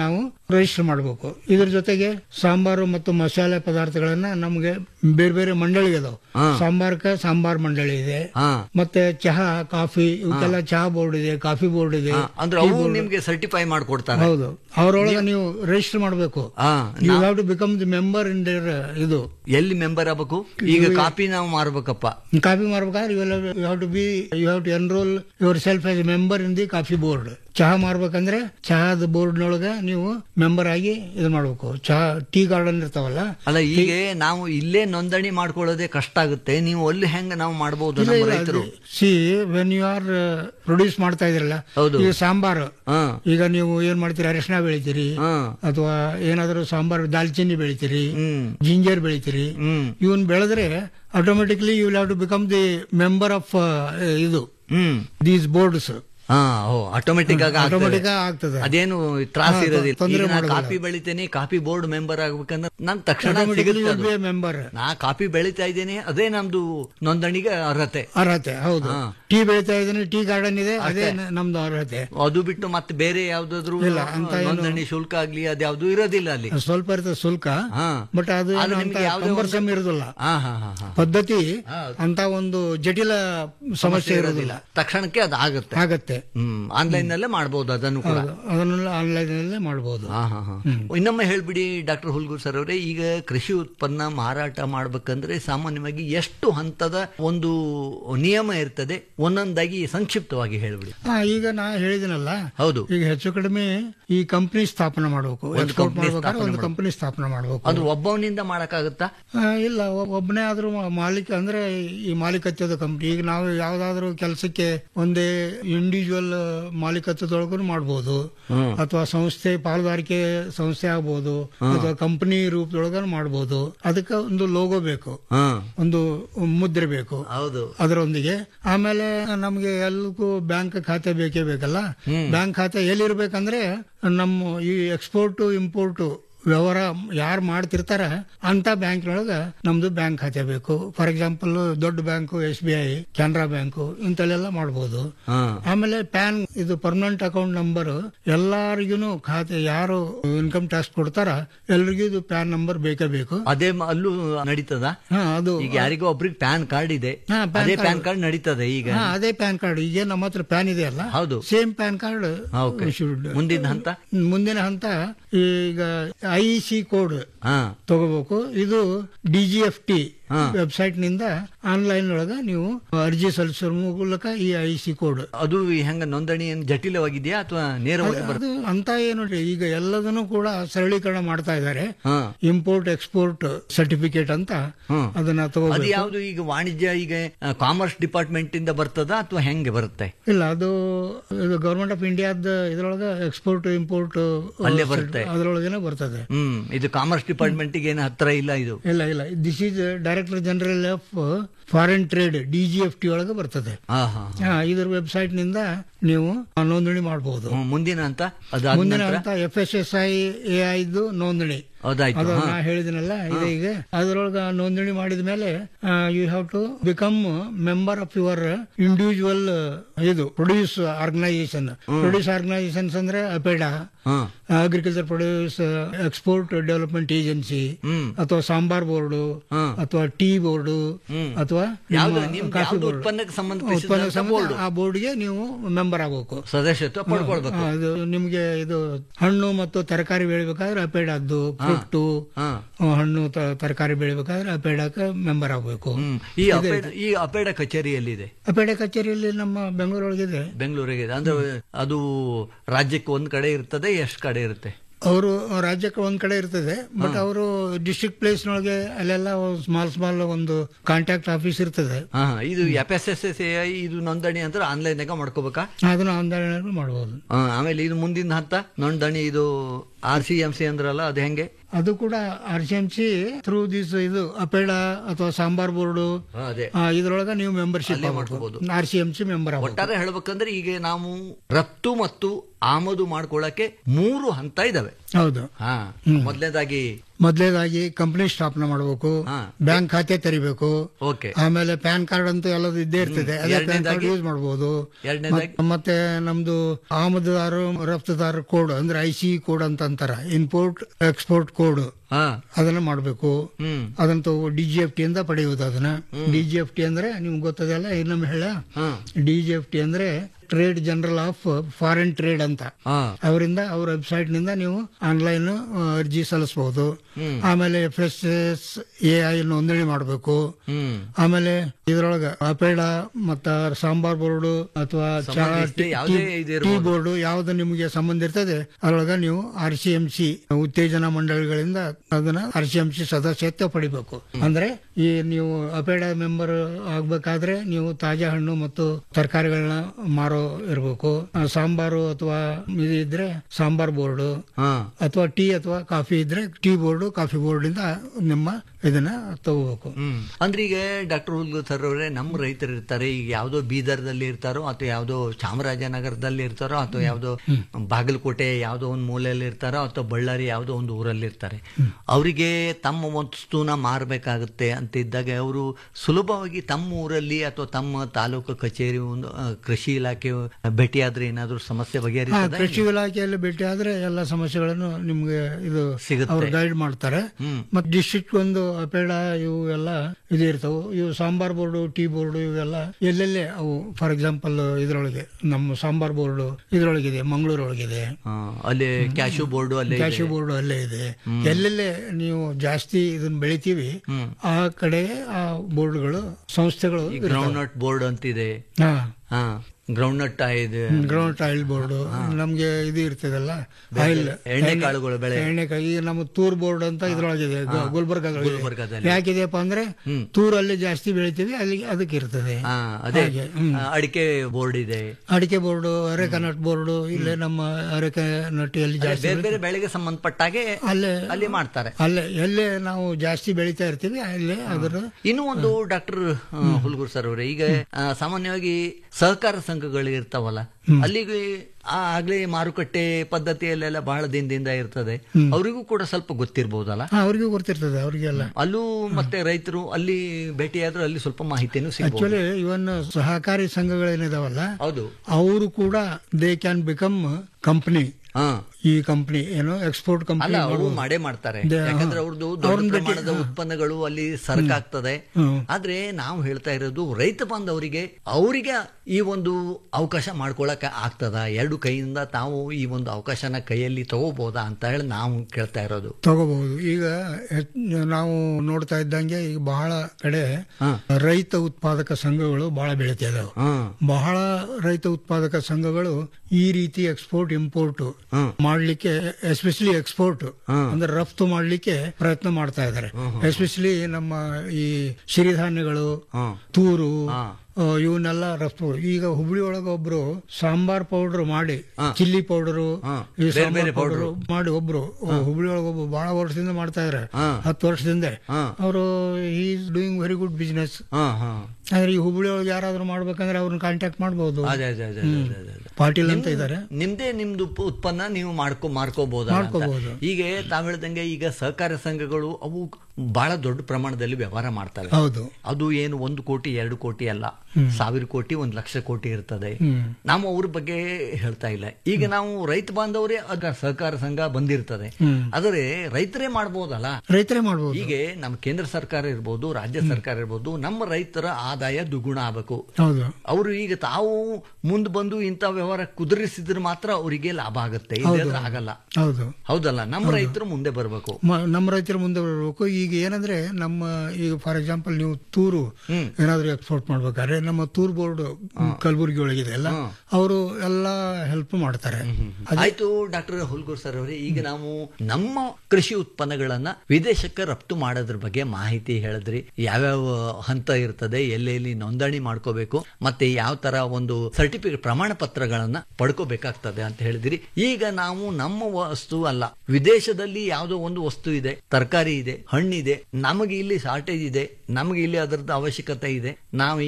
ರಿಜಿಸ್ಟರ್ ಮಾಡಬೇಕು ಇದ್ರ ಜೊತೆಗೆ ಸಾಂಬಾರು ಮತ್ತು ಮಸಾಲೆ ಪದಾರ್ಥಗಳನ್ನ ನಮಗೆ ಬೇರೆ ಬೇರೆ ಮಂಡಳಿ ಇದಾವೆ ಹಾ. ಸಾಂಬಾರ್ಕ ಸಾಂಬಾರ್ ಮಂಡಳಿ ಇದೆ ಹಾ ಮತ್ತೆ ಚಹಾ ಕಾಫಿ ಇವಕ್ಕೆಲ್ಲ ಚಹಾ ಬೋರ್ಡ್ ಇದೆ ಕಾಫಿ ಬೋರ್ಡ್ ಇದೆ ಹಾ, ಅಂದ್ರೆ ಅವು ನಿಮ್ಗೆ ಸರ್ಟಿಫೈ ಮಾಡ್ಕೊಡ್ತಾರೆ ಹೌದು ಅವರೊಳಗೆ ನೀವು ರಿಜಿಸ್ಟರ್ ಮಾಡಬೇಕು ಹಾ you have to become the member in there ಇದು ಎಲ್ಲಿ ಮೆಂಬರ್ ಆಗ್ಬೇಕು ಈಗ ಕಾಪಿ ನಾವು ಮಾರ್ಬೇಕಪ್ಪ ಕಾಫಿ ಮಾಡ್ಬೇಕಾದ್ರೆ you have to be you have to enrol yourself as member in the coffee board ಚಹಾ ಮಾರ್ಬೇಕಂದ್ರೆ ಚಹಾದ ಬೋರ್ಡ್ನೊಳಗೆ ನೀವು ಮೆಂಬರ್ ಆಗಿ ಇದು ಮಾಡ್ಬೇಕು ಚಹಾ ಟೀ ಗಾರ್ಡನ್ ಇರ್ತಾವಲ್ಲ ಅಲ್ಲ ಈಗ ನಾವು ಇಲ್ಲೇ ನೋಂದಣಿ ಮಾಡ್ಕೊಳ್ಳೋದೇ ಕಷ್ಟ ಆಗುತ್ತೆ ನೀವು ಅಲ್ಲಿ ಹೆಂಗ ನಾವು ಮಾಡಬಹುದು ಇಲ್ಲ, ನಮ್ಮ ಇಲ್ಲ, ರೈತರು ಅದು see when you are produce ಮಾಡ್ತಾ ಇದ್ರಲ್ಲ ಹೌದು. ಈಗ ಸಾಂಬಾರು ಹಾ ಈಗ ನೀವು ಏನ್ ಮಾಡ್ತೀರಿ ಅರಿಶಿನ ಬೆಳಿತೀರಿ ಹಾ ಅಥವಾ ಏನಾದರೂ ಸಾಂಬಾರು ದಾಲ್ಚಿನ್ನಿ ಬೆಳಿತೀರಿ ಹ್ಮ್ ಜಿಂಜರ್ ಬೆಳಿತೀರಿ ಹ್ಮ್ ಇವನ್ ಬೆಳೆದ್ರೆ automatically you have to become the member of ಇದು ಹ್ಮ್ ದೀಸ್ ಬೋರ್ಡ್ಸ್ ಹಾ ಓ ಆಟೋಮೆಟಿಕ್ ಆಗಿ ಆಗ್ತದೆ. ಆಟೋಮೆಟಿಕ್ ಆಗ್ತದೆ ಅದೇನು ತ್ರಾಸ ಹಾ, ಇರೋದಿಲ್ಲ ತೊಂದ್ರೆ ಈಗ ನಾ ಮಾಡೋದಿಲ್ಲ. ಕಾಫಿ ಬೆಳಿತೇನೆ ಕಾಫಿ ಬೋರ್ಡ್ ಮೆಂಬರ್ ಆಗ್ಬೇಕಂದ್ರೆ ನನ್ ತಕ್ಷಣ ಆಟೋಮೆಟಿಕ್ಲಿ ಸಿಗುತ್ತೆ ಅದು. ಮೆಂಬರ್ ನಾ ಕಾಫಿ ಬೆಳಿತಾ ಇದ್ದೇನೆ ಅದೇ ನಮ್ದು ನೋಂದಣಿಗೆ ಅರ್ಹತೆ ಅರ್ಹತೆ ಹೌದು ಹಾ. ಟೀ ಬೆಳಿತಾ ಇದ್ದೀನಿ ಟೀ ಗಾರ್ಡನ್ ಇದೆ ಅದೇ ನ- ನಮ್ದು ಅರ್ಹತೆ ಅದು ಬಿಟ್ಟು ಮತ್ತೆ ಬೇರೆ ಯಾವ್ದಾದ್ರು ಇಲ್ಲ, ಅಂತ ಏನು- ನೋಂದಣಿ ಶುಲ್ಕ ಆಗ್ಲಿ ಅದ್ಯಾವ್ದು ಇರೋದಿಲ್ಲ ಅಲ್ಲಿ ಸ್ವಲ್ಪ ಇರ್ತದೆ ಶುಲ್ಕ ಹಾ ಬಟ್ ಅದು ಆದ್ರೆ ಏನು ನಿಮ್ಗೆ ಅಂತ ಯಾವುದೇ ಕಂಬರ್ಸಮ್ ಇರೋದಿಲ್ಲ ಹಾ ಹಾ ಹಾ ಹಾ ಪದ್ಧತಿ ಹಾ. ಅಂತ ಒಂದು ಜಟಿಲ ಸಮಸ್ಯೆ ಇರೋದಿಲ್ಲ ತಕ್ಷಣಕ್ಕೆ ಅದು ಆಗುತ್ತೆ ಆಗತ್ತೆ ಹ್ಮ್ ಆನ್ಲೈನ್ ನಲ್ಲೇ ಮಾಡಬಹುದು ಅದನ್ನು ಕೂಡ ಹೌದು ಅದನ್ನೆಲ್ಲ ಆನ್ಲೈನ್ ನಲ್ಲೇ ಮಾಡಬಹುದು ಹಾ ಹಾ ಹಾ ಇನ್ನೊಮ್ಮೆ ಹೇಳ್ಬಿಡಿ ಡಾಕ್ಟರ್ ಹುಲ್ಗೂರ್ ಸರ್ ಅವರೇ ಈಗ ಕೃಷಿ ಉತ್ಪನ್ನ ಮಾರಾಟ ಮಾಡ್ಬೇಕಂದ್ರೆ ಸಾಮಾನ್ಯವಾಗಿ ಎಷ್ಟು ಹಂತದ ಒಂದು ನಿಯಮ ಇರ್ತದೆ ಒಂದೊಂದಾಗಿ ಸಂಕ್ಷಿಪ್ತವಾಗಿ ಹೇಳ್ಬಿಡಿ ಈಗ ನಾ ಹೇಳಿದಿನಲ್ಲ ಹೌದು ಈಗ ಹೆಚ್ಚು ಕಡಿಮೆ ಈ ಕಂಪನಿ ಸ್ಥಾಪನೆ ಮಾಡಬೇಕು ಒಂದು ಎಕ್ಸ್ಪೋರ್ಟ್ company ಮಾಡ್ಬೇಕಾದ್ರೆ ಸ್ಥಾಪನೆ ಒಂದು ಕಂಪನಿ ಸ್ಥಾಪನೆ ಮಾಡಬೇಕು ಅದು ಒಬ್ಬವನಿಂದ ಮಾಡಕ್ಕಾಗತ್ತಾ ಇಲ್ಲ ಒ- ಒಬ್ಬನೇ ಆದ್ರೂ ಮಾ- ಮಾಲೀಕ ಅಂದ್ರೆ ಈ ಮಾಲೀಕತ್ವದ ಕಂಪ್ನಿ ಈಗ ನಾವು ಯಾವ್ದಾದ್ರು ಕೆಲಸಕ್ಕೆ ಒಂದೇ ಇಂಡಿವಿಜುವಲ್ ಮಾಲೀಕತ್ವದೊಳಗೂ ಮಾಡ್ಬೋದು ಹ್ಮ್. ಅಥವಾ ಸಂಸ್ಥೆ ಪಾಲುದಾರಿಕೆ ಸಂಸ್ಥೆ ಆಗ್ಬೋದು ಅಥವಾ ಕಂಪನಿ ರೂಪದೊಳಗ ಮಾಡ್ಬೋದು ಅದಕ್ಕೆ ಒಂದು ಲೋಗೋ ಬೇಕು ಹಾ ಒಂದು ಮುದ್ರೆ ಬೇಕು ಹೌದು ಅದರೊಂದಿಗೆ ಆಮೇಲೆ ನಮ್ಗೆ ಎಲ್ಲಕ್ಕೂ ಬ್ಯಾಂಕ್ ಖಾತೆ ಬೇಕೇ ಬೇಕಲ್ಲ ಬ್ಯಾಂಕ್ ಖಾತೆ ಎಲ್ಲಿರ್ಬೇಕಂದ್ರೆ ನಮ್ಮ ಈ ಎಕ್ಸ್ಪೋರ್ಟ್ ಇಂಪೋರ್ಟ್ ವ್ಯವಹಾರ ಯಾರು ಮಾಡ್ತಿರ್ತಾರ ಅಂತ ಬ್ಯಾಂಕ್ನೊಳಗ ನಮ್ದು ಬ್ಯಾಂಕ್ ಖಾತೆ ಬೇಕು ಫಾರ್ ಎಕ್ಸಾಂಪಲ್ ದೊಡ್ಡ bank S B I Canara bank ಇಂಥಲ್ಲೆಲ್ಲ ಮಾಡ್ಬೋದು ಹಾ ಆಮೇಲೆ ಪ್ಯಾನ್ ಇದು ಪರ್ಮನೆಂಟ್ ಅಕೌಂಟ್ ನಂಬರ್ ಎಲ್ಲರಿಗೂ ಖಾತೆ ಯಾರು ಇನ್ಕಮ್ ಟ್ಯಾಕ್ಸ್ ಕೊಡ್ತಾರ ಎಲ್ರಿಗೂ ಇದು ಪ್ಯಾನ್ ನಂಬರ್ ಬೇಕೇ ಬೇಕು ಅದೇ ಮ- ಅಲ್ಲೂ ನಡೀತದ ಹಾ ಅದು ಈಗ ಯಾರಿಗೋ ಒಬ್ರಿಗೆ ಪ್ಯಾನ್ ಕಾರ್ಡ್ ಇದೆ ಹಾ, PAN ಅದೇ card. ಪ್ಯಾನ್ ಕಾರ್ಡ್ ನಡೀತದೆ ಈಗ ಹಾ ಅದೇ ಪ್ಯಾನ್ ಕಾರ್ಡ್ ಈಗ ನಮ್ಮ ಹತ್ರ ಪ್ಯಾನ್ ಇದೆ ಅಲ್ಲ ಹೌದು ಸೇಮ್ ಪ್ಯಾನ್ ಕಾರ್ಡ್ ಹಾ, okay. ಮುಂದಿನ ಹಂತ ಮುಂದಿನ ಹಂತ ಈಗ ಐ ಸಿ ಕೋಡ್ ಹಾ ತಗೋಬೇಕು ಇದು ಡಿ ಜಿ ಎಫ್ ಟಿ ಹಾ. ವೆಬ್ಸೈಟ್ ನಿಂದ ಆನ್ಲೈನ್ ಒಳಗ ನೀವು ಅರ್ಜಿ ಸಲ್ಲಿಸೋ ಮೂಲಕ ಈ ಐ ಸಿ ಕೋಡ್ ಅದು ಹೆಂಗ ನೋಂದಣಿ ಏನ್ ಜಟಿಲವಾಗಿದೆಯಾ ಅಥವಾ ನೇರವಾಗಿ ಬರ್ತದೆ ಅದು ಅಂತ ಏನು ಈಗ ಎಲ್ಲದನ್ನು ಕೂಡ ಸರಳೀಕರಣ ಮಾಡ್ತಾ ಇದ್ದಾರೆ ಹಾ ಇಂಪೋರ್ಟ್ ಎಕ್ಸ್ಪೋರ್ಟ್ ಸರ್ಟಿಫಿಕೇಟ್ ಅಂತ ಹ್ಮ್. ಅದನ್ನ ಅದು ತಗೋಬೇಕು ಯಾವ್ದು ಈಗ ವಾಣಿಜ್ಯ ಈಗ ಕಾಮರ್ಸ್ ಡಿಪಾರ್ಟ್ಮೆಂಟ್ ಇಂದ ಬರ್ತದ ಅಥವಾ ಹೆಂಗೆ ಬರುತ್ತೆ ಇಲ್ಲ ಅದು ಇದು ಗವರ್ಮೆಂಟ್ ಆಫ್ ಇಂಡಿಯಾದ ಇದ್ರೊಳಗ ಎಕ್ಸ್ಪೋರ್ಟ್ ಇಂಪೋರ್ಟ್ ಅಲ್ಲೇ ಬರುತ್ತೆ. ಅದರೊಳಗೇನೆ ಬರ್ತದೆ ಹ್ಮ್ ಇದು ಕಾಮರ್ಸ್ ಡಿಪಾರ್ಟ್ಮೆಂಟ್ ಏನು ಹತ್ರ ಇಲ್ಲ ಇದು ಇಲ್ಲ ಇಲ್ಲ this is director general of foreign trade D G F T ಒಳಗೆ ಬರ್ತದೆ ಹಾ ಹಾ ಹಾ, ಇದ್ರ ವೆಬ್ಸೈಟ್ ನಿಂದ ನೀವು ನೋಂದಣಿ ಮಾಡಬಹುದು ಹ್ಮ್, ಮುಂದಿನ ಹಂತ ಅದಾದ ಮುಂದಿನ ನಂತರ ಹಂತ F S S I A ಐದು ನೋಂದಣಿ ಅದಾಯ್ತು ಅದು ಹಾ. ನಾ ಹೇಳಿದಿನಲ್ಲ ಇದೆ ಈಗ ಅದರೊಳಗ ನೋಂದಣಿ ಮಾಡಿದ ಮೇಲೆ you have to become member of your individual ಇದು ಪ್ರೊಡ್ಯೂಸ್ ಆರ್ಗನೈಸೇಷನ್ ಪ್ರೊಡ್ಯೂಸ್ ಆರ್ಗನೈಸೇಷನ್ಸ್ ಅಂದ್ರೆ ಅಪೆಡಾ ಹಾ agriculture produce export development agency ಹ್ಮ್ ಅಥವಾ ಸಾಂಬಾರ್ ಬೋರ್ಡು ಹಾ. ಅಥವಾ ಟೀ ಬೋರ್ಡು ಹ್ಮ್. ಅಥವಾ ಯಾವ್ದು ನಿಮ್ಮ ನಿಮ್ಗೆ ಕಾಫಿ ಯಾವ್ದು ಬೋರ್ಡು ಉತ್ಪನ್ನಕ್ಕೆ ಉತ್ಪನ್ನ ಸಂಬಂಧಿಸಿದ ಸಂಬಂಧ ಬೋರ್ಡ್ ಆ ಬೋರ್ಡ್ಗೆ ನೀವು ಮೆಂಬರ್ ಆಗಬೇಕು ಸದಸ್ಯತ್ವ ಪಡ್ಕೊಳ್ಬೇಕು ಆ, ಇದು ನಿಮ್ಗೆ ಇದು ಹಣ್ಣು ಮತ್ತು ತರಕಾರಿ ಬೆಳಿಬೇಕಾದ್ರೆ ಅಪೇಡಾದ್ದು ಫ್ರೂಟು ಹಾ ಹಣ್ಣು ತ- ತರಕಾರಿ ಬೆಳಿಬೇಕಾದ್ರೆ ಅಪೇಡಾಕ ಮೆಂಬರ್ ಆಗಬೇಕು ಹ್ಮ್ ಈ ಅಪೇಡ ಈ ಅಪೇಡ ಕಚೇರಿ ಎಲ್ಲಿದೆ ಅಪೇಡ ಕಚೇರಿಯಲ್ಲಿ ನಮ್ಮ ಬೆಂಗಳೂರೊಳಗಿದೆ ಬೆಂಗಳೂರಿಗೆ ಅಂದ್ರೆ ಅದು ರಾಜ್ಯಕ್ಕೆ ಒಂದ್ ಕಡೆ ಇರ್ತದೆ ಎಷ್ಟು ಕಡೆ ಇರುತ್ತೆ ಅವರು ರಾಜ್ಯಕ್ಕೆ ಒಂದ್ ಕಡೆ ಇರ್ತದೆ ಬಟ್ ಅವರು ಡಿಸ್ಟ್ರಿಕ್ಟ್ ಪ್ಲೇಸ್ನೊಳಗೆ ಅಲ್ಲೆಲ್ಲ ಸ್ಮಾಲ್ ಸ್ಮಾಲ್ ಒಂದು ಕಾಂಟ್ಯಾಕ್ಟ್ ಆಫೀಸ್ ಇರ್ತದೆ ಹಾ ಹಾ. ಇದು ಎಫ್ ಎಸ್ ಎಸ್ ಎಸ್ ಇದು ನೋಂದಣಿ ಅಂದ್ರೆ ಆನ್ಲೈನ್ ಮಾಡ್ಕೋಬೇಕಾ ಅದನ್ನ ಆಂದೋಲನ ಮಾಡಬಹುದು ಹಾ, ಆಮೇಲೆ ಇದು ಮುಂದಿನ ಹಂತ ನೋಂದಣಿ ಇದು ಆರ್ ಸಿ ಎಂ ಸಿ ಅಂದ್ರಲ್ಲ ಅದು ಹೆಂಗೆ ಅದು ಕೂಡ R C M C through this ಇದು ಅಪೇಡ ಅಥವಾ ಸಾಂಬಾರ್ ಬೋರ್ಡು ಹಾ, ಅದೇ ಇದ್ರೊಳಗ ನೀವು ಮೆಂಬರ್ಶಿಪ್ ಅಲ್ಲೇ ಮಾಡ್ಕೋಬಹುದು. R C M C member ಆಗಬೇಕು ಒಟ್ಟಾರೆ ಹೇಳ್ಬೇಕಂದ್ರೆ ಈಗ ನಾವು ರಫ್ತು ಮತ್ತು ಆಮದು ಮಾಡ್ಕೊಳ್ಳಕ್ಕೆ ಮೂರು ಹಂತ ಇದಾವೆ ಹೌದು ಹಾ ಮೊದಲನೇದಾಗಿ ಮೊದಲೇದಾಗಿ ಕಂಪನಿ ಸ್ಥಾಪನೆ ಮಾಡಬೇಕು ಹಾ. ಬ್ಯಾಂಕ್ ಖಾತೆ ತೆರಿಬೇಕು ಓಕೆ ಆಮೇಲೆ ಪ್ಯಾನ್ ಕಾರ್ಡ್ ಅಂತೂ ಎಲ್ಲದು ಇದ್ದೇ ಇರ್ತದೆ ಅದೇ ಪ್ಯಾನ್ ಕಾರ್ಡ್ ಎರಡ್ನೇದಾಗಿ- ಯೂಸ್ ಮಾಡಬಹುದು ಎರಡ್ನೇದಾಗಿ? ಮತ್ತೆ ನಮ್ದು ಆಮದುದಾರರು ರಫ್ತುದಾರ ಕೋಡ್ ಅಂದ್ರೆ ಐ ಸಿ ಕೋಡ್ ಅಂತ ಅಂತಾರ ಇನ್ಪೋರ್ಟ್ ಎಕ್ಸ್ಪೋರ್ಟ್ ಕೋಡ್ ಹಾ ಅದನ್ನ ಮಾಡಬೇಕು ಹ್ಮ್ ಅದಂತೂ ಡಿ ಜಿ ಎಫ್ ಟಿ ಇಂದ ಪಡೆಯುವುದು ಅದನ್ನ ಡಿ ಜಿ ಎಫ್ ಟಿ ಅಂದ್ರೆ ನಿಮ್ಗೆ ಗೊತ್ತದಲ್ಲ ಇನ್ನೊಮ್ಮೆ ಹೇಳ ಹಾ ಡಿ ಜಿ ಎಫ್ ಟಿ ಅಂದ್ರೆ trade general of foreign trade ಅಂತ ಹಾ ಅವರಿಂದ ಅವ್ರ ವೆಬ್ಸೈಟ್ ನಿಂದ ನೀವು ಆನ್ಲೈನ್ ಅರ್ಜಿ ಸಲ್ಲಿಸಬಹುದು ಹ್ಮ್. ಆಮೇಲೆ F S S A I ನೋಂದಣಿ ಮಾಡಬೇಕು ಹ್ಮ್ ಆಮೇಲೆ ಇದ್ರೊಳಗ ಅಪೇಡ ಮತ್ತ ಸಾಂಬಾರ್ ಬೋರ್ಡು ಅಥವಾ ಚಹಾ ಸಂಬಂಧಿಸಿದ ಟೀ- ಯಾವುದೇ ಇದು ಟೀ ಇರ್ಬೋದು. ಬೋರ್ಡು ಯಾವ್ದು ನಿಮಗೆ ಸಂಬಂಧ ಇರ್ತದೆ ಅದ್ರೊಳಗ ನೀವು ಆರ್ ಸಿ ಎಂ ಸಿ ಉತ್ತೇಜನ ಮಂಡಳಿಗಳಿಂದ ಅದನ್ನ ಆರ್ ಸಿ ಎಂ ಸಿ ಸದಸ್ಯತ್ವ ಪಡಿಬೇಕು ಅಂದ್ರೆ ಈ ನೀವು ಅಪೇಡ ಮೆಂಬರ್ ಆಗ್ಬೇಕಾದ್ರೆ ನೀವು ತಾಜಾ ಹಣ್ಣು ಮತ್ತು ತರಕಾರಿಗಳನ್ನ ಮಾರೋ ಇರಬೇಕು ಸಾಂಬಾರು ಅಥವಾ ಇದು ಇದ್ರೆ ಸಾಂಬಾರ್ ಬೋರ್ಡು ಹಾ ಅಥವಾ ಟೀ ಅಥವಾ ಕಾಫಿ ಇದ್ರೆ ಟೀ ಬೋರ್ಡು ಕಾಫಿ ಬೋರ್ಡ್ ಇಂದ ನಿಮ್ಮ ಇದನ್ನ ತಗೋಬೇಕು ಹ್ಮ್ ಅಂದ್ರೆ ಈಗ ಡಾಕ್ಟರ್ ಹುಲ್ಗು ಸರ್ ಅವರೇ ನಮ್ಮ ರೈತರು ಇರ್ತಾರೆ ಈಗ ಯಾವ್ದೋ ಬೀದರ್ದಲ್ಲಿ ಇರ್ತಾರೋ ಅಥವಾ ಯಾವ್ದೋ ಚಾಮರಾಜನಗರದಲ್ಲಿ ಇರ್ತಾರೋ ಅಥವಾ ಯಾವ್ದೋ ಬಾಗಲಕೋಟೆ ಯಾವ್ದೋ ಒಂದು ಮೂಲೆಯಲ್ಲಿ ಇರ್ತಾರೋ ಅಥವಾ ಬಳ್ಳಾರಿ ಯಾವ್ದೋ ಒಂದು ಊರಲ್ಲಿ ಇರ್ತಾರೆ ಅವರಿಗೆ ತಮ್ಮ ವಸ್ತುನ ಮಾರಬೇಕಾಗುತ್ತೆ ಅಂತ ಇದ್ದಾಗ ಅವರು ಸುಲಭವಾಗಿ ತಮ್ಮ ಊರಲ್ಲಿ ಅಥವಾ ತಮ್ಮ ತಾಲೂಕು ಕಚೇರಿ ಒಂದು ಆ, ಕೃಷಿ ಇಲಾಖೆ ಭೇಟಿಯಾದ್ರೆ ಏನಾದ್ರೂ ಸಮಸ್ಯೆ ಹಾ, ಬಗೆಹರಿತದ ಕೃಷಿ ಇಲಾಖೆಯಲ್ಲಿ ಭೇಟಿ ಆದ್ರೆ ಎಲ್ಲ ಸಮಸ್ಯೆಗಳನ್ನು ನಿಮ್ಗೆ ಇದು ಸಿಗುತ್ತೆ. ಅವ್ರು ಗೈಡ್ ಮಾಡ್ತಾರೆ ಹ್ಮ್. ಮತ್ತೆ ಡಿಸ್ಟ್ರಿಕ್ಟ್ ಒಂದು ಅಪೇಡ ಇವು ಎಲ್ಲ ಇದು ಇರ್ತಾವು ಇವು ಸಾಂಬಾರ್ ಬೋರ್ಡು ಟೀ ಬೋರ್ಡು ಇವೆಲ್ಲ ಎಲ್ಲೆಲ್ಲೇ ಅವು ಫಾರ್ ಎಕ್ಸಾಂಪಲ್ ಇದ್ರೊಳಗೆ ನಮ್ಮ ಸಾಂಬಾರ್ ಬೋರ್ಡು ಇದ್ರೊಳಗಿದೆ ಮಂಗಳೂರೊಳಗಿದೆ ಆ, ಅಲ್ಲಿ ಕ್ಯಾಶು ಬೋರ್ಡು ಅಲ್ಲಿ ಕ್ಯಾಶು ಬೋರ್ಡು ಅಲ್ಲೇ ಇದೆ ಎಲ್ಲೆಲ್ಲೇ ನೀವು ಜಾಸ್ತಿ ಇದನ್ನ ಬೆಳಿತೀವಿ ಆ ಕಡೆ ಆ ಬೋರ್ಡ್ಗಳು ಸಂಸ್ಥೆಗಳು ಗ್ರೌಂಡ್ ನಟ್ ಬೋರ್ಡ್ ಅಂತಿದೆ ಹಾ ಹಾ ಗ್ರೌಂಡ್ ನಟ್ ಇದೆ ಗ್ರೌಂಡ್ ಆಯಿಲ್ ಬೋರ್ಡು ನಮ್ಗೆ ಇದು ಇರ್ತದಲ್ಲ ಆಯಿಲ್ ಎಣ್ಣೆ ಕಾಳುಗಳು ಬೆಳೆ ಎಣ್ಣೆಕಾಯಿ ಈಗ ನಮ್ಮ ತೂರ್ ಬೋರ್ಡ್ ಅಂತ ಇದ್ರೊಳಗಿದೆ ಗ- ಗುಲ್ಬರ್ಗಾದಲ್ಲಿ ಗುಲ್ಬರ್ಗಾದಲ್ಲಿ. ಯಾಕಿದೆಯಪ್ಪ ಅಂದ್ರೆ ತೂರಲ್ಲಿ ಜಾಸ್ತಿ ಬೆಳಿತೀವಿ ಅಲ್ಲಿ ಅದಕ್ಕೆ ಇರ್ತದೆ ಹಾ ಅದೇ ಹಾಗೆ, ಹ್ಮ್. ಆ, ಅಡಿಕೆ ಬೋರ್ಡ್ ಇದೆ ಅಡಿಕೆ ಬೋರ್ಡು ಅರೆಕ ನಟ್ ಬೋರ್ಡು ಇಲ್ಲೇ ನಮ್ಮ ಅರೆಕ ನಟ್ಟಿಯಲ್ಲಿ ಅದೇ ಜಾಸ್ತಿ ಬೇರೆ ಬೇರೆ ಬೆಳೆಗೆ ಸಂಬಂಧಪಟ್ಟಾಗೆ ಅಲ್ಲೇ ಅಲ್ಲಿ ಮಾಡ್ತಾರೆ ಅಲ್ಲೇ ಎಲ್ಲೇ ನಾವು ಜಾಸ್ತಿ ಬೆಳಿತಾ ಇರ್ತೀವಿ ಅಲ್ಲೇ ಅದರ ಇನ್ನು ಒಂದು ಡಾಕ್ಟರ್ ಹುಲ್ಗೂರ್ ಸರ್ ಅವರೇ ಈಗ ಆ, ಸಾಮಾನ್ಯವಾಗಿ ಸಹಕಾರ ಸಂಘಗಳು ಇರ್ತಾವಲ್ಲ ಅಲ್ಲಿಗೆ ಆ ಆಗ್ಲೇ ಮಾರುಕಟ್ಟೆ ಪದ್ಧತಿಯಲ್ಲೆಲ್ಲ ಬಹಳ ದಿನದಿಂದ ಇರ್ತದೆ ಅವರಿಗೂ ಕೂಡ ಸ್ವಲ್ಪ ಗೊತ್ತಿರ್ಬೋದಲ್ಲ ಹಾ, ಅವ್ರಿಗೂ ಗೊತ್ತಿರ್ತದೆ ಅವ್ರಿಗೆಲ್ಲ ಅಲ್ಲೂ ಮತ್ತೆ ರೈತರು ಅಲ್ಲಿ ಭೇಟಿಯಾದ್ರೂ ಅಲ್ಲಿ ಸ್ವಲ್ಪ ಮಾಹಿತಿನೂ ಸಿಗ್ಬೋದು ಆಕ್ಚುಲಿ ಇವನ್ ಸಹಕಾರಿ ಸಂಘಗಳೇನಿದಾವಲ್ಲ ಹೌದು ಅವರು ಕೂಡ ದೇ ಕ್ಯಾನ್ ಬಿಕಮ್ ಕಂಪನಿ ಹಾ ಈ ಕಂಪನಿ ಏನು ಎಕ್ಸ್ಪೋರ್ಟ್ ಅಲ್ಲ ಕಂಪನಿ ಅವರು ಮಾಡೇ ಮಾಡ್ತಾರೆ ದೇ- ಯಾಕಂದ್ರೆ ಅವ್ರದ್ದು ದೊಡ್ಡ ಅವ್ರನ್ನ ಭೇಟಿ- ಪ್ರಮಾಣದ ಉತ್ಪನ್ನಗಳು ಅಲ್ಲಿ ಸರಕಾಗ್ತದೆ ಹ್ಮ್. ಆದ್ರೆ ನಾವು ಹೇಳ್ತಾ ಇರೋದು ರೈತ ಬಾಂಧವರಿಗೆ ಅವರಿಗೆ ಈ ಒಂದು ಅವಕಾಶ ಮಾಡ್ಕೊಳಕ ಆಗ್ತದ ಎರಡು ಕೈಯಿಂದ ತಾವು ಈ ಒಂದು ಅವಕಾಶನ ಕೈಯಲ್ಲಿ ತಗೋಬಹುದಾ ಅಂತ ಹೇಳಿ ನಾವು ಕೇಳ್ತಾ ಇರೋದು ತಗೋಬಹುದು ಈಗ ಹೆಚ್- ನಾವು ನೋಡ್ತಾ ಇದ್ದಂಗೆ ಈಗ ಬಹಳ ಕಡೆ ಹಾ. ರೈತ ಉತ್ಪಾದಕ ಸಂಘಗಳು ಬಹಳ ಬೆಳಿತಾ ಇದಾವೆ ಹ್ಮ್ ಬಹಳ ರೈತ ಉತ್ಪಾದಕ ಸಂಘಗಳು ಈ ರೀತಿ ಎಕ್ಸ್ಪೋರ್ಟ್ ಇಂಪೋರ್ಟ್ ಹ್ಮ್. ಮಾಡ್ಲಿಕ್ಕೆ ಎಸ್ಪೆಷಲಿ ಎಕ್ಸ್ಪೋರ್ಟ್ ಹ್ಮ್. ಅಂದ್ರೆ ರಫ್ತು ಮಾಡ್ಲಿಕ್ಕೆ ಪ್ರಯತ್ನ ಮಾಡ್ತಾ ಇದ್ದಾರೆ ಎಸ್ಪೆಷಲಿ ನಮ್ಮ ಈ ಸಿರಿಧಾನ್ಯಗಳು ಹ್ಮ್ ತೂರು ಹಾ. ಆ, ಇವನ್ನೆಲ್ಲ ರಫ್ತು ಈಗ ಹುಬ್ಳಿ ಒಳಗ ಒಬ್ರು ಸಾಂಬಾರ್ ಪೌಡರ್ ಮಾಡಿ ಹಾ. ಚಿಲ್ಲಿ ಪೌಡರು ಹಾ. ಈ ಬೇರೆ ಸಾಂಬಾರ್ ಬೇರೆ ಪೌಡರ್ ಮಾಡಿ ಒಬ್ರು ಹುಬ್ಳಿ ಒಳಗ ಒಬ್ರು ಬಹಳ ವರ್ಷದಿಂದ ಮಾಡ್ತಾ ಇದಾರೆ ಹಾ. ಹತ್ತು ವರ್ಷದಿಂದ ಹಾ. ಅವರು is doing very good business ಹಾ ಹಾ ಆದ್ರೆ ಈ ಹುಬ್ಳಿ ಒಳಗೆ ಯಾರಾದ್ರೂ ಮಾಡ್ಬೇಕಂದ್ರೆ ಅವ್ರನ್ನ ಕಾಂಟ್ಯಾಕ್ಟ್ ಮಾಡಬಹುದು ಅದೇ ಅದೇ ಅದೇ ಅದೇ, ಅದೇ, ಅದೇ. ಪಾಟೀಲ್ ಅಂತ ಇದ್ದಾರೆ ನಿಮ್ದೇ ನಿಮ್ದು ಉಪ್- ಉತ್ಪನ್ನ ನೀವು ಮಾಡ್ಕೊ ಮಾರ್ಕೋಬಹುದಾ ಮಾಡ್ಕೋಬಹುದು. ಈಗ ತಾವ್ ಹೇಳ್ದಂಗೆ ಈಗ ಸಹಕಾರ ಸಂಘಗಳು ಅವು ಬಹಳ ದೊಡ್ಡ ಪ್ರಮಾಣದಲ್ಲಿ ವ್ಯವಹಾರ ಮಾಡ್ತವೆ ಹೌದು ಅದು ಏನು ಒಂದು ಕೋಟಿ ಎರಡು ಕೋಟಿ ಅಲ್ಲ ಸಾವಿರ ಕೋಟಿ ಒಂದು ಲಕ್ಷ ಕೋಟಿ ಇರ್ತದೆ ಹ್ಮ್. ನಾವು ಅವ್ರ ಬಗ್ಗೆ ಹೇಳ್ತಾ ಇಲ್ಲ ಈಗ ನಾವು ರೈತ ಬಾಂಧವರೇ ಅದರ ಸಹಕಾರ ಸಂಘ ಬಂದಿರ್ತದೆ ಹ್ಮ್. ಆದರೆ ರೈತರೇ ಮಾಡ್ಬೋದಲ್ಲ ರೈತರೇ ಮಾಡಬಹುದು ಹೀಗೆ ನಮ್ಮ ಕೇಂದ್ರ ಸರ್ಕಾರ ಇರ್ಬೋದು ರಾಜ್ಯ ಸರ್ಕಾರ ಇರ್ಬೋದು ನಮ್ಮ ರೈತರ ಆದಾಯ ದುಗುಣ ಆಗಬೇಕು ಹೌದು ಅವರು ಈಗ ತಾವು ಮುಂದೆ ಬಂದು ಇಂಥ ವ್ಯವಹಾರ ಕುದುರಿಸಿದ್ರೆ ಮಾತ್ರ ಅವರಿಗೆ ಲಾಭ ಆಗುತ್ತೆ ಇಲ್ಲದ್ರೆ ಆಗಲ್ಲ ಹೌದು ಹೌದಲ್ಲ ನಮ್ಮ ರೈತರು ಮುಂದೆ ಬರಬೇಕು ಮ- ನಮ್ಮ ರೈತರು ಮುಂದೆ ಬರಬೇಕು ಈಗ ಏನಂದ್ರೆ ನಮ್ಮ ಈಗ ಫಾರ್ ಎಕ್ಸಾಂಪಲ್ ನೀವು ತೂರು ಹ್ಮ್. ಏನಾದ್ರು ಎಕ್ಸ್ಪೋರ್ಟ್ ಮಾಡ್ಬೇಕಾದ್ರೆ ನಮ್ಮ ತೂರ್ ಬೋರ್ಡ್ ಕಲಬುರಗಿ ಒಳಗಿದೆ ಅಲ್ಲ ಅವರು ಎಲ್ಲ ಹೆಲ್ಪ್ ಮಾಡ್ತಾರೆ ಆಯ್ತು ಡಾಕ್ಟರ್ ಹುಲ್ಗೂರ್ ಸರ್ ಅವರೇ ಈಗ ನಾವು ನಮ್ಮ ಕೃಷಿ ಉತ್ಪನ್ನಗಳನ್ನ ವಿದೇಶಕ್ಕೆ ರಫ್ತು ಮಾಡೋದ್ರ ಬಗ್ಗೆ ಮಾಹಿತಿ ಹೇಳಿದ್ರಿ ಯಾವ್ಯಾವ ಹಂತ ಇರ್ತದೆ ಎಲ್ಲೆಲ್ಲಿ ನೋಂದಣಿ ಮಾಡ್ಕೋಬೇಕು ಮತ್ತೆ ಯಾವ ತರ ಒಂದು ಸರ್ಟಿಫಿಕೇಟ್ ಪ್ರಮಾಣ ಪತ್ರಗಳನ್ನ ಪಡ್ಕೋಬೇಕಾಗ್ತದೆ ಅಂತ ಹೇಳಿದ್ರಿ ಈಗ ನಾವು ನಮ್ಮ ವಸ್ತು ಅಲ್ಲ ವಿದೇಶದಲ್ಲಿ ಯಾವುದೋ ಒಂದು ವಸ್ತು ಇದೆ ತರಕಾರಿ ಇದೆ ಹಣ್ಣಿದೆ ನಮಗೆ ಇಲ್ಲಿ ಶಾರ್ಟೇಜ್ ಇದೆ ನಮಗೆ ಇಲ್ಲಿ ಅದರದ್ದು ಅವಶ್ಯಕತೆ ಇದೆ ನಾವು ಈಗ ಆಸ್ಟ್ರೇಲಿಯಾ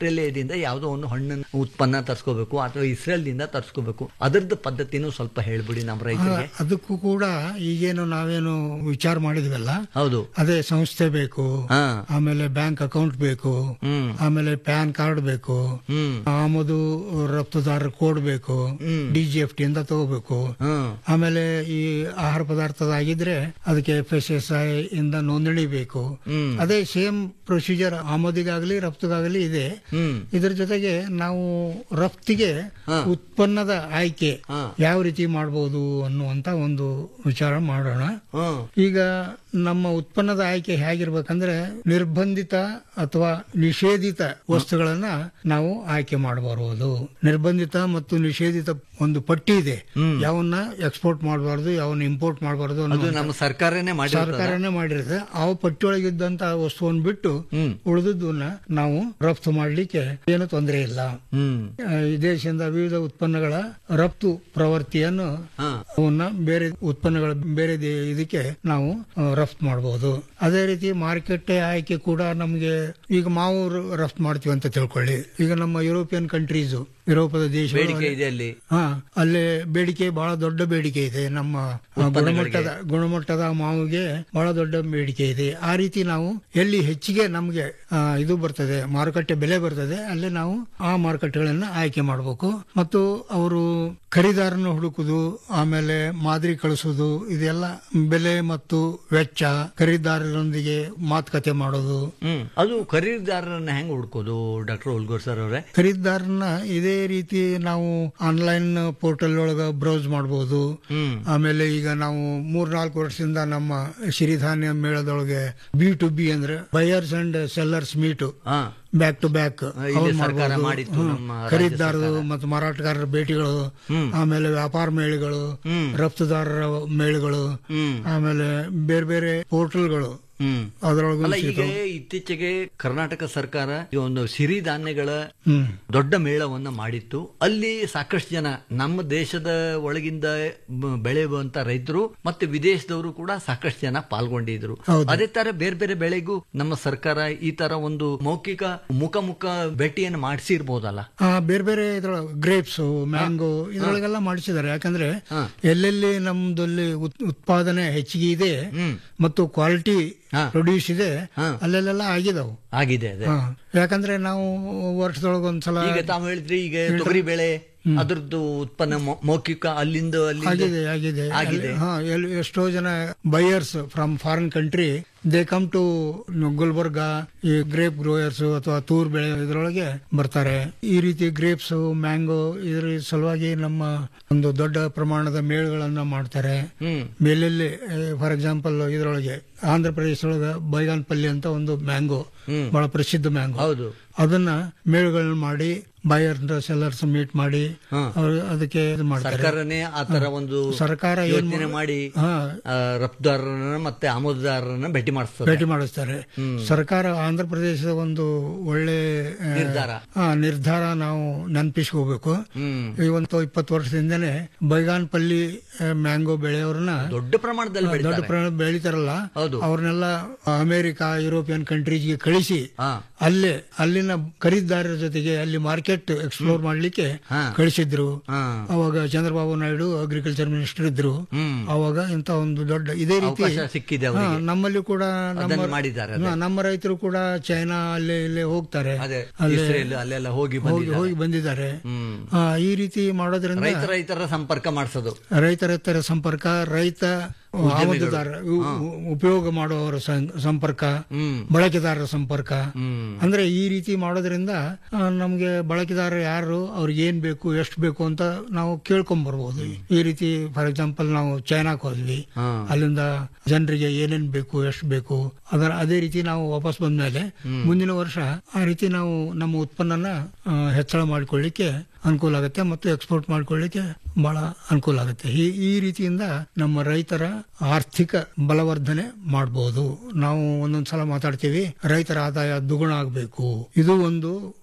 ಆಸ್ಟ್ರೇಲಿಯಾದಿಂದ ಯಾವುದೋ ಒಂದು ಹಣ್ಣಿನ ಉತ್ಪನ್ನ ತರಿಸ್ಕೋಬೇಕು ಅಥವಾ ಇಸ್ರೇಲ್ದಿಂದ ತರಿಸ್ಕೋಬೇಕು ಅದರದ್ದು ಪದ್ಧತಿನೂ ಸ್ವಲ್ಪ ಹೇಳ್ಬಿಡಿ ನಮ್ಮ ರೈತರಿಗೆ ಅದಕ್ಕೂ ಕೂಡ ಈಗೇನು ನಾವೇನು ವಿಚಾರ ಮಾಡಿದ್ವಲ್ಲ ಹೌದು ಅದೇ ಸಂಸ್ಥೆ ಬೇಕು ಹಾ ಆಮೇಲೆ ಬ್ಯಾಂಕ್ ಅಕೌಂಟ್ ಬೇಕು ಹ್ಮ್ ಆಮೇಲೆ ಪ್ಯಾನ್ ಕಾರ್ಡ್ ಬೇಕು ಹ್ಮ್ ಆಮದು ರಫ್ತುದಾರರ ಕೋಡ್ ಬೇಕು ಹ್ಮ್. ಡಿ ಜಿ ಎಫ್ ಟಿ ಇಂದ ತಗೋಬೇಕು ಹ್ಮ್ ಆಮೇಲೆ ಈ ಆಹಾರ ಪದಾರ್ಥದಾಗಿದ್ರೆ ಅದಕ್ಕೆ ಎಫ್ ಎಸ್ ಎಸ್ ಐ ಇಂದ ನೋಂದಣಿ ಬೇಕು ಹ್ಮ್ ಅದೇ ಸೇಮ್ ಪ್ರೊಸೀಜರ್ ಆಮದಿಗಾಗಲಿ ರಫ್ತುಗಾಗಲಿ ಇದೆ ಹ್ಮ್ ಇದ್ರ ಜೊತೆಗೆ ನಾವು ರಫ್ತಿಗೆ ಹಾ. ಉತ್ಪನ್ನದ ಆಯ್ಕೆ ಹಾ. ಯಾವ ರೀತಿ ಮಾಡಬಹುದು ಅನ್ನುವಂತ ಒಂದು ವಿಚಾರ ಮಾಡೋಣ ಹ್ಮ್ ಈಗ ನಮ್ಮ ಉತ್ಪನ್ನದ ಆಯ್ಕೆ ಹೇಗಿರ್ಬೇಕಂದ್ರೆ ನಿರ್ಬಂಧಿತ ಅಥವಾ ನಿಷೇಧಿತ ವಸ್ತುಗಳನ್ನ ನಾವು ಆಯ್ಕೆ ಮಾಡಬಾರದು ನಿರ್ಬಂಧಿತ ಮತ್ತು ನಿಷೇಧಿತ ಒಂದು ಪಟ್ಟಿ ಇದೆ ಯಾವನ್ನ ಎಕ್ಸ್ಪೋರ್ಟ್ ಮಾಡಬಾರ್ದು ಯಾವನ್ನ ಇಂಪೋರ್ಟ್ ಮಾಡಬಾರ್ದು ಅದು ನಮ್ಮ ಸರ್ಕಾರನೇ ಮಾಡಿ ಸರ್ಕಾರನೇ ಮಾಡಿರುತ್ತೆ ಆ ಪಟ್ಟಿಯೊಳಗಿದ್ದಂತ ವಸ್ತುವನ್ನು ಬಿಟ್ಟು ಹ್ಮ್ ಉಳಿದದ್ದನ್ನ ನಾವು ರಫ್ತು ಮಾಡಲಿಕ್ಕೆ ಏನು ತೊಂದರೆ ಇಲ್ಲ ಹ್ಮ್ ಆ, ಈ ದೇಶದಿಂದ ವಿವಿಧ ಉತ್ಪನ್ನಗಳ ರಫ್ತು ಪ್ರವೃತ್ತಿಯನ್ನು ಹಾ ಅವನ್ನ ಬೇರೆ ಉತ್ಪನ್ನಗಳ ಬೇರೆ ದೇ- ಇದಕ್ಕೆ ನಾವು ಆ, ರಫ್ತು ಮಾಡಬಹುದು ಅದೇ ರೀತಿ ಮಾರ್ಕೆಟ್ ಆಯ್ಕೆ ಕೂಡ ನಮಗೆ ಈಗ ಮಾವು ರ- ರಫ್ತು ಮಾಡ್ತೀವಿ ಅಂತ ತಿಳ್ಕೊಳ್ಳಿ ಈಗ ನಮ್ಮ ಯುರೋಪಿಯನ್ ಕಂಟ್ರೀಸ್ ಯುರೋಪದ ದೇಶ ಬೇಡಿಕೆ ಇದೆ ಅಲ್ಲಿ ಹಾ ಅಲ್ಲೇ ಬೇಡಿಕೆ ಬಹಳ ದೊಡ್ಡ ಬೇಡಿಕೆ ಇದೆ ನಮ್ಮ ಆ, ಗುಣಮಟ್ಟದ ಗುಣಮಟ್ಟದ ಮಾವಿಗೆ ಬಹಳ ದೊಡ್ಡ ಬೇಡಿಕೆ ಇದೆ ಆ ರೀತಿ ನಾವು ಎಲ್ಲಿ ಹೆಚ್ಚಿಗೆ ನಮಗೆ ಆ, ಇದು ಬರ್ತದೆ ಮಾರುಕಟ್ಟೆ ಬೆಲೆ ಬರ್ತದೆ ಅಲ್ಲಿ ನಾವು ಆ ಮಾರುಕಟ್ಟೆಗಳನ್ನ ಆಯ್ಕೆ ಮಾಡಬೇಕು ಮತ್ತು ಅವರು ಖರೀದಾರನ ಹುಡುಕುದು ಆಮೇಲೆ ಮಾದರಿ ಕಳಿಸೋದು ಇದೆಲ್ಲ ಬೆಲೆ ಮತ್ತು ವೆಚ್ಚ ಖರೀದಾರರೊಂದಿಗೆ ಮಾತುಕತೆ ಮಾಡೋದು ಹ್ಮ್ ಅದು ಖರೀದಿದಾರರನ್ನ ಹೆಂಗ್ ಹುಡ್ಕೋದು ಡಾಕ್ಟರ್ ಉಲ್ಗೂರ್ ಸರ್ ಅವರೇ ಖರೀದಾರನ ಇದೇ ರೀತಿ ನಾವು ಆನ್ಲೈನ್ ಪೋರ್ಟಲ್ ಒಳಗ ಬ್ರೌಸ್ ಮಾಡಬಹುದು ಹ್ಮ್ ಆಮೇಲೆ ಈಗ ನಾವು ಮೂರ್ನಾಲ್ಕು ವರ್ಷದಿಂದ ನಮ್ಮ ಸಿರಿಧಾನ್ಯ ಮೇಳದೊಳಗೆ ಬಿ ಟು ಬಿ ಅಂದ್ರೆ ಬಯರ್ಸ್ ಅಂಡ್ ಸೆಲ್ಲರ್ಸ್ ಮೀಟು ಹಾ ಬ್ಯಾಕ್ ಟು ಬ್ಯಾಕ್ ಇಲ್ಲಿ ಸರ್ಕಾರ ಮಾಡಿತ್ತು ನಮ್ಮ ರಾಜ್ಯ ಖರೀದಾರರು ಮತ್ತು ಮಾರಾಟಗಾರರ ಭೇಟಿಗಳು ಹ್ಮ್. ಆಮೇಲೆ ವ್ಯಾಪಾರ ಮೇಳಗಳು ಹ್ಮ್ ರಫ್ತುದಾರರ ಮೇಳಗಳು ಹ್ಮ್ ಆಮೇಲೆ ಬೇರೆ ಬೇರೆ ಪೋರ್ಟಲ್ಗಳು ಹ್ಮ್ ಅದರೊಳಗೂ ಅಲ್ಲ ಈಗ ಇತ್ತೀಚೆಗೆ ಕರ್ನಾಟಕ ಸರ್ಕಾರ ಈ ಒಂದು ಸಿರಿಧಾನ್ಯಗಳ ಹ್ಮ್ ದೊಡ್ಡ ಮೇಳವನ್ನ ಮಾಡಿತ್ತು ಅಲ್ಲಿ ಸಾಕಷ್ಟು ಜನ ನಮ್ಮ ದೇಶದ ಒಳಗಿಂದ ಬ- ಬೆಳೆಯುವಂತ ರೈತರು ಮತ್ತೆ ವಿದೇಶದವರು ಕೂಡ ಸಾಕಷ್ಟು ಜನ ಪಾಲ್ಗೊಂಡಿದ್ರು ಹೌದು. ಅದೇ ತರ ಬೇರೆ ಬೇರೆ ಬೆಳೆಗೂ ನಮ್ಮ ಸರ್ಕಾರ ಈ ತರ ಒಂದು ಮೌಖಿಕ ಮುಖ ಮುಖ ಭೇಟಿಯನ್ನು ಮಾಡಿಸಿರ್ಬೋದಲ್ಲ ಆ, ಬೇರೆ ಬೇರೆ ಇದ್ರೊಳಗೆ ಗ್ರೇಪ್ಸ್ ಮ್ಯಾಂಗೋ ಇದ್ರೊಳಗೆಲ್ಲ ಮಾಡಿಸಿದ್ದಾರೆ ಯಾಕಂದ್ರೆ ಹಾ. ಎಲ್ಲೆಲ್ಲಿ ನಮ್ದಲ್ಲಿ ಉತ್- ಉತ್ಪಾದನೆ ಹೆಚ್ಚಿಗೆ ಇದೆ ಹ್ಮ್ ಮತ್ತು ಕ್ವಾಲಿಟಿ ಹಾ. ಪ್ರೊಡ್ಯೂಸ್ ಇದೆ ಹಾ. ಅಲ್ಲೆಲ್ಲ ಆಗಿದಾವು ಆಗಿದೆ ಅದೇ ಹಾ. ಯಾಕಂದ್ರೆ ನಾವು ವರ್ಷದೊಳಗೆ ಒಂದ್ಸಲ ಈಗ ತಾವು ಹೇಳಿದ್ರಿ ಈಗ ತೊಗರಿ ಬೆಳೆ ಅದ್ರದ್ದು ಉತ್ಪನ್ನ ಮೌ- ಮೌಖಿಕ ಅಲ್ಲಿಂದ ಅಲ್ಲಿ ಆಗಿದೆ ಆಗಿದೆ ಆಗಿದೆ. ಅಲ್ಲಿ- ಹಾ ಎಲ್- ಎಷ್ಟೋ ಜನ buyers from foreign country they come to Gulbarga ಈ ಗ್ರೇಪ್ ಗ್ರೋಯರ್ಸ್ ಅಥವಾ ತೂರ್ ಬೆಳೆ ಇದರೊಳಗೆ ಬರ್ತಾರೆ ಈ ರೀತಿ ಗ್ರೇಪ್ಸ್ ಮ್ಯಾಂಗೋ ಇದ್ರ ಸಲುವಾಗಿ ನಮ್ಮ ಒಂದು ದೊಡ್ಡ ಪ್ರಮಾಣದ ಮೇಳಗಳನ್ನ ಮಾಡ್ತಾರೆ ಹ್ಮ್ ಮೇಲೆಲ್ಲಿ ಫಾರ್ ಎಕ್ಸಾಂಪಲ್ ಇದರೊಳಗೆ ಆಂಧ್ರ ಪ್ರದೇಶದೊಳಗೆ ಬೈಗಾನ್ಪಲ್ಲಿ ಅಂತ ಒಂದು ಮ್ಯಾಂಗೋ ಹ್ಮ್. ಬಹಳ ಪ್ರಸಿದ್ಧ ಮ್ಯಾಂಗೋ ಹೌದು ಅದನ್ನ ಮೇಳಗಳನ್ನ ಮಾಡಿ ಬಯರ್ ಸೆಲ್ಲರ್ಸ್ ಮೀಟ್ ಮಾಡಿ ಹಾ. ಅವರು ಅದಕ್ಕೆ ಇದು ಮಾಡ್ತಾರೆ ಸರ್ಕಾರನೇ ಆ ತರ ಒಂದು ಸರ್ಕಾರ ಏನ್ ಯೋಚನೆ ಮಾ- ಮಾಡಿ ಹಾ ಆ, ರಫ್ತುದಾರರನ್ನ ಮತ್ತೆ ಆಮದುದಾರರನ್ನ ಭೇಟಿ ಮಾಡಿಸ್ತದೆ ಭೇಟಿ ಮಾಡಿಸ್ತಾರೆ ಸರ್ಕಾರ ಆಂಧ್ರ ಪ್ರದೇಶದ ಒಂದು ಒಳ್ಳೆ ಆ, ನಿರ್ಧಾರ. ಆ, ನಿರ್ಧಾರ ನಾವು ನೆನಪಿಸ್ಕೋಬೇಕು ಹ್ಮ್ ಈ ಒಂದು ಇಪ್ಪತ್ತು ವರ್ಷದಿಂದನೇ ಬೈಗಾನ್ಪಲ್ಲಿ ಆ, ಮ್ಯಾಂಗೋ ಬೆಳೆಯವ್ರನ್ನ ದೊಡ್ಡ ಪ್ರಮಾಣದಲ್ಲಿ ದೊಡ್ಡ ಬೆಳಿತಾರೆ ಪ್ರಮಾಣ ಬೆಳಿತಾರಲ್ಲ ಹೌದು. ಅವ್ರನ್ನೆಲ್ಲ ಅಮೆರಿಕ ಯುರೋಪಿಯನ್ ಕಂಟ್ರೀಸ್ಗೆ ಕಳಿಸಿ ಹಾ ಅಲ್ಲೇ ಅಲ್ಲಿನ ಖರೀದಿದಾರರ ಜೊತೆಗೆ ಅಲ್ಲಿ ಮಾರ್ಕೆಟ್ ಎಕ್ಸ್ಪ್ಲೋರ್ ಮಾಡ್ಲಿಕ್ಕೆ ಹಾ. ಕಳಿಸಿದ್ರು ಹಾ ಅವಾಗ ಚಂದ್ರಬಾಬು ನಾಯ್ಡು ಅಗ್ರಿಕಲ್ಚರ್ ಮಿನಿಸ್ಟರ್ ಇದ್ರು ಹ್ಮ್ ಅವಾಗ ಇಂತ ಒಂದು ದೊಡ್ಡ ಇದೇ ರೀತಿ ಅವಕಾಶ ಸಿಕ್ಕಿದೆ ಹಾ, ಅವರಿಗೆ ನಮ್ಮಲ್ಲಿ ಕೂಡ ನಮ್ಮ ಅದನ್ನ ಮಾಡಿದ್ದಾರೆ ಅದೇ. ಹಾ, ನಮ್ಮ ರೈತರು ಕೂಡ ಚೈನಾ ಅಲ್ಲೇ ಇಲ್ಲೇ ಹೋಗ್ತಾರೆ ಅದೇ ಅಲ್ಲೇ ಇಸ್ರೇಲ್ ಅಲ್ಲೆಲ್ಲ ಹೋಗಿ ಹೋಗಿ ಬಂದಿದ್ದಾರೆ ಹೋಗಿ ಬಂದಿದ್ದಾರೆ ಹ್ಮ್ ಆ, ಈ ರೀತಿ ಮಾಡೋದ್ರಿಂದ ರೈತ ರೈತರ ಸಂಪರ್ಕ ಮಾಡಿಸೋದು ರೈತ ರೈತರ ಸಂಪರ್ಕ ರೈತ ಆಮದುದಾರ ಉ- ಉ- ಉಪಯೋಗ ಮಾಡುವವರ ಸಂ- ಸಂಪರ್ಕ ಹ್ಮ್ ಬಳಕೆದಾರರ ಸಂಪರ್ಕ ಹ್ಮ್ ಅಂದ್ರೆ ಈ ರೀತಿ ಮಾಡೋದ್ರಿಂದ ಆ, ನಮ್ಗೆ ಬಳಕೆದಾರ ಯಾರು ಅವ್ರಿಗೆ ಏನ್ ಬೇಕು ಎಷ್ಟು ಬೇಕು ಅಂತ ನಾವು ಕೇಳ್ಕೊಂಡ್ ಬರ್ಬೋದು ಈ ರೀತಿ ಫಾರ್ ಎಕ್ಸಾಂಪಲ್ ನಾವು ಚೈನಾಕ್ ಹೋದ್ವಿ ಹಾ ಅಲ್ಲಿಂದ ಜನರಿಗೆ ಏನೇನ್ ಬೇಕು ಎಷ್ಟು ಬೇಕು ಅದರ ಅದೇ ರೀತಿ ನಾವು ವಾಪಸ್ ಬಂದ್ಮೇಲೆ ಮುಂದಿನ ವರ್ಷ ಆ ರೀತಿ ನಾವು ನಮ್ಮ ಉತ್ಪನ್ನನ ಆ, ಹೆಚ್ಚಳ ಮಾಡ್ಕೊಳ್ಳಿಕ್ಕೆ ಅನುಕೂಲ ಆಗುತ್ತೆ ಮತ್ತು ಎಕ್ಸ್ಪೋರ್ಟ್ ಮಾಡ್ಕೊಳ್ಳಿಕ್ಕೆ ಬಹಳ ಅನುಕೂಲ ಆಗುತ್ತೆ ಈ ಈ ರೀತಿಯಿಂದ ನಮ್ಮ ರೈತರ ಆರ್ಥಿಕ ಬಲವರ್ಧನೆ ಮಾಡಬಹುದು ನಾವು ಒಂದೊಂದ್ಸಲ ಮಾತಾಡ್ತೀವಿ ರೈತರ ಆದಾಯ ದ್ವಿಗುಣ ಆಗಬೇಕು ಇದು ಒಂದು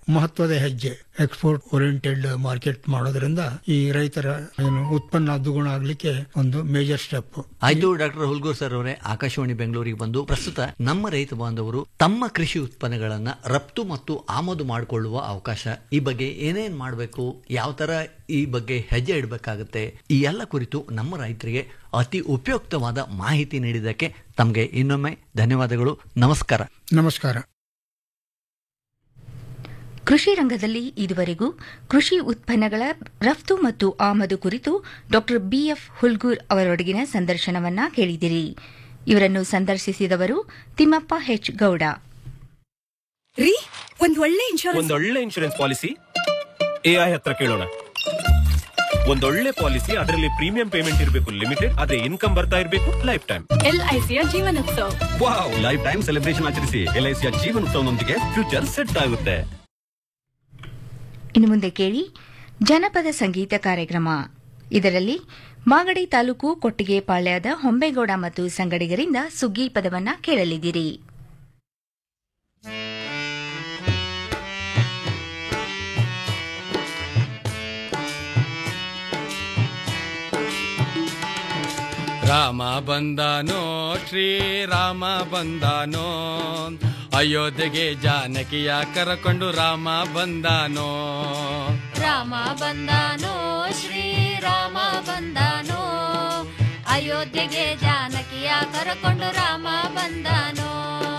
ಮಹತ್ವದ ಹೆಜ್ಜೆ ಎಕ್ಸ್ಪೋರ್ಟ್ ಓರಿಯೆಂಟೆಡ್ ಮಾರ್ಕೆಟ್ ಮಾಡೋದ್ರಿಂದ ಈ ರೈತರ ಏನು ಉತ್ಪನ್ನ ದುಗುಣ ಆಗ್ಲಿಕ್ಕೆ ಒಂದು ಮೇಜರ್ ಸ್ಟೆಪ್ ಆಯ್ತು ಡಾಕ್ಟರ್ ಹುಲ್ಗೂರ್ ಸರ್ ಅವರೇ ಆಕಾಶವಾಣಿ ಬೆಂಗಳೂರಿಗೆ ಬಂದು ಪ್ರಸ್ತುತ ನಮ್ಮ ರೈತ ಬಾಂಧವರು ತಮ್ಮ ಕೃಷಿ ಉತ್ಪನ್ನಗಳನ್ನ ರಫ್ತು ಮತ್ತು ಆಮದು ಮಾಡಿಕೊಳ್ಳುವ ಅವಕಾಶ ಈ ಬಗ್ಗೆ ಏನೇನ್ ಮಾಡಬೇಕು ಯಾವ ತರ ಈ ಬಗ್ಗೆ ಹೆಜ್ಜೆ ಇಡಬೇಕಾಗುತ್ತೆ ಈ ಎಲ್ಲ ಕುರಿತು ನಮ್ಮ ರೈತರಿಗೆ ಅತಿ ಉಪಯುಕ್ತವಾದ ಮಾಹಿತಿ ನೀಡಿದ್ದಕ್ಕೆ ತಮಗೆ ಇನ್ನೊಮ್ಮೆ ಧನ್ಯವಾದಗಳು ನಮಸ್ಕಾರ ನಮಸ್ಕಾರ ಕೃಷಿ ರಂಗದಲ್ಲಿ ಇದುವರೆಗೂ ಕೃಷಿ ಉತ್ಪನ್ನಗಳ ರಫ್ತು ಮತ್ತು ಆಮದು ಕುರಿತು ಡಾ ಬಿಎಫ್ ಹುಲ್ಗೂರ್ ಅವರೊಡಗಿನ ಸಂದರ್ಶನವನ್ನ ಕೇಳಿದಿರಿ ಇವರನ್ನು ಸಂದರ್ಶಿಸಿದವರು ತಿಮ್ಮಪ್ಪ ಹೆಚ್ ಗೌಡ ರೀ ಒಂದ್ ಒಳ್ಳೆ ಇನ್ಶೂರೆನ್ಸ್ ಒಂದೊಳ್ಳೆ ಇನ್ಶೂರೆನ್ಸ್ ಪಾಲಿಸಿ ಎಐ ಹತ್ರ ಕೇಳೋಣ ಒಂದೊಳ್ಳೆ ಪಾಲಿಸಿ ಅದರಲ್ಲಿ ಪ್ರೀಮಿಯಂ ಪೇಮೆಂಟ್ ಇರಬೇಕು ಲಿಮಿಟೆಡ್ ಅದೇ ಇನ್ಕಮ್ ಬರ್ತಾ ಇರಬೇಕು ಲೈಫ್ ಟೈಮ್ ಎಲ್ಐಸಿಯ ಜೀವನೋತ್ಸವ ವಾವ್ ಲೈಫ್ ಟೈಮ್ ಸೆಲೆಬ್ರೇಷನ್ ಆಚರಿಸಿ ಎಲ್ಐಸಿಯ ಜೀವನೋತ್ಸವನೊಂದಿಗೆ ಫ್ಯೂಚರ್ ಸೆಟ್ ಆಗುತ್ತೆ ಇನ್ನು ಮುಂದೆ ಕೇಳಿ ಜನಪದ ಸಂಗೀತ ಕಾರ್ಯಕ್ರಮ ಇದರಲ್ಲಿ ಮಾಗಡಿ ತಾಲೂಕು ಕೊಟ್ಟಿಗೆ ಪಾಳ್ಯದ ಹೊಂಬೇಗೌಡ ಮತ್ತು ಸಂಗಡಿಗರಿಂದ ಸುಗ್ಗಿ ಪದವನ್ನ ಕೇಳಲಿದ್ದೀರಿ ರಾಮ ಬಂದನೋ ಶ್ರೀರಾಮ ಬಂದನೋ ಅಯೋಧ್ಯೆಗೆ ಜಾನಕಿಯ ಕರಕೊಂಡು ರಾಮ ಬಂದನೋ ರಾಮ ಬಂದಾನೋ ಶ್ರೀರಾಮ ಬಂದಾನೋ ಅಯೋಧ್ಯೆಗೆ ಜಾನಕಿಯ ಕರಕೊಂಡು ರಾಮ ಬಂದಾನೋ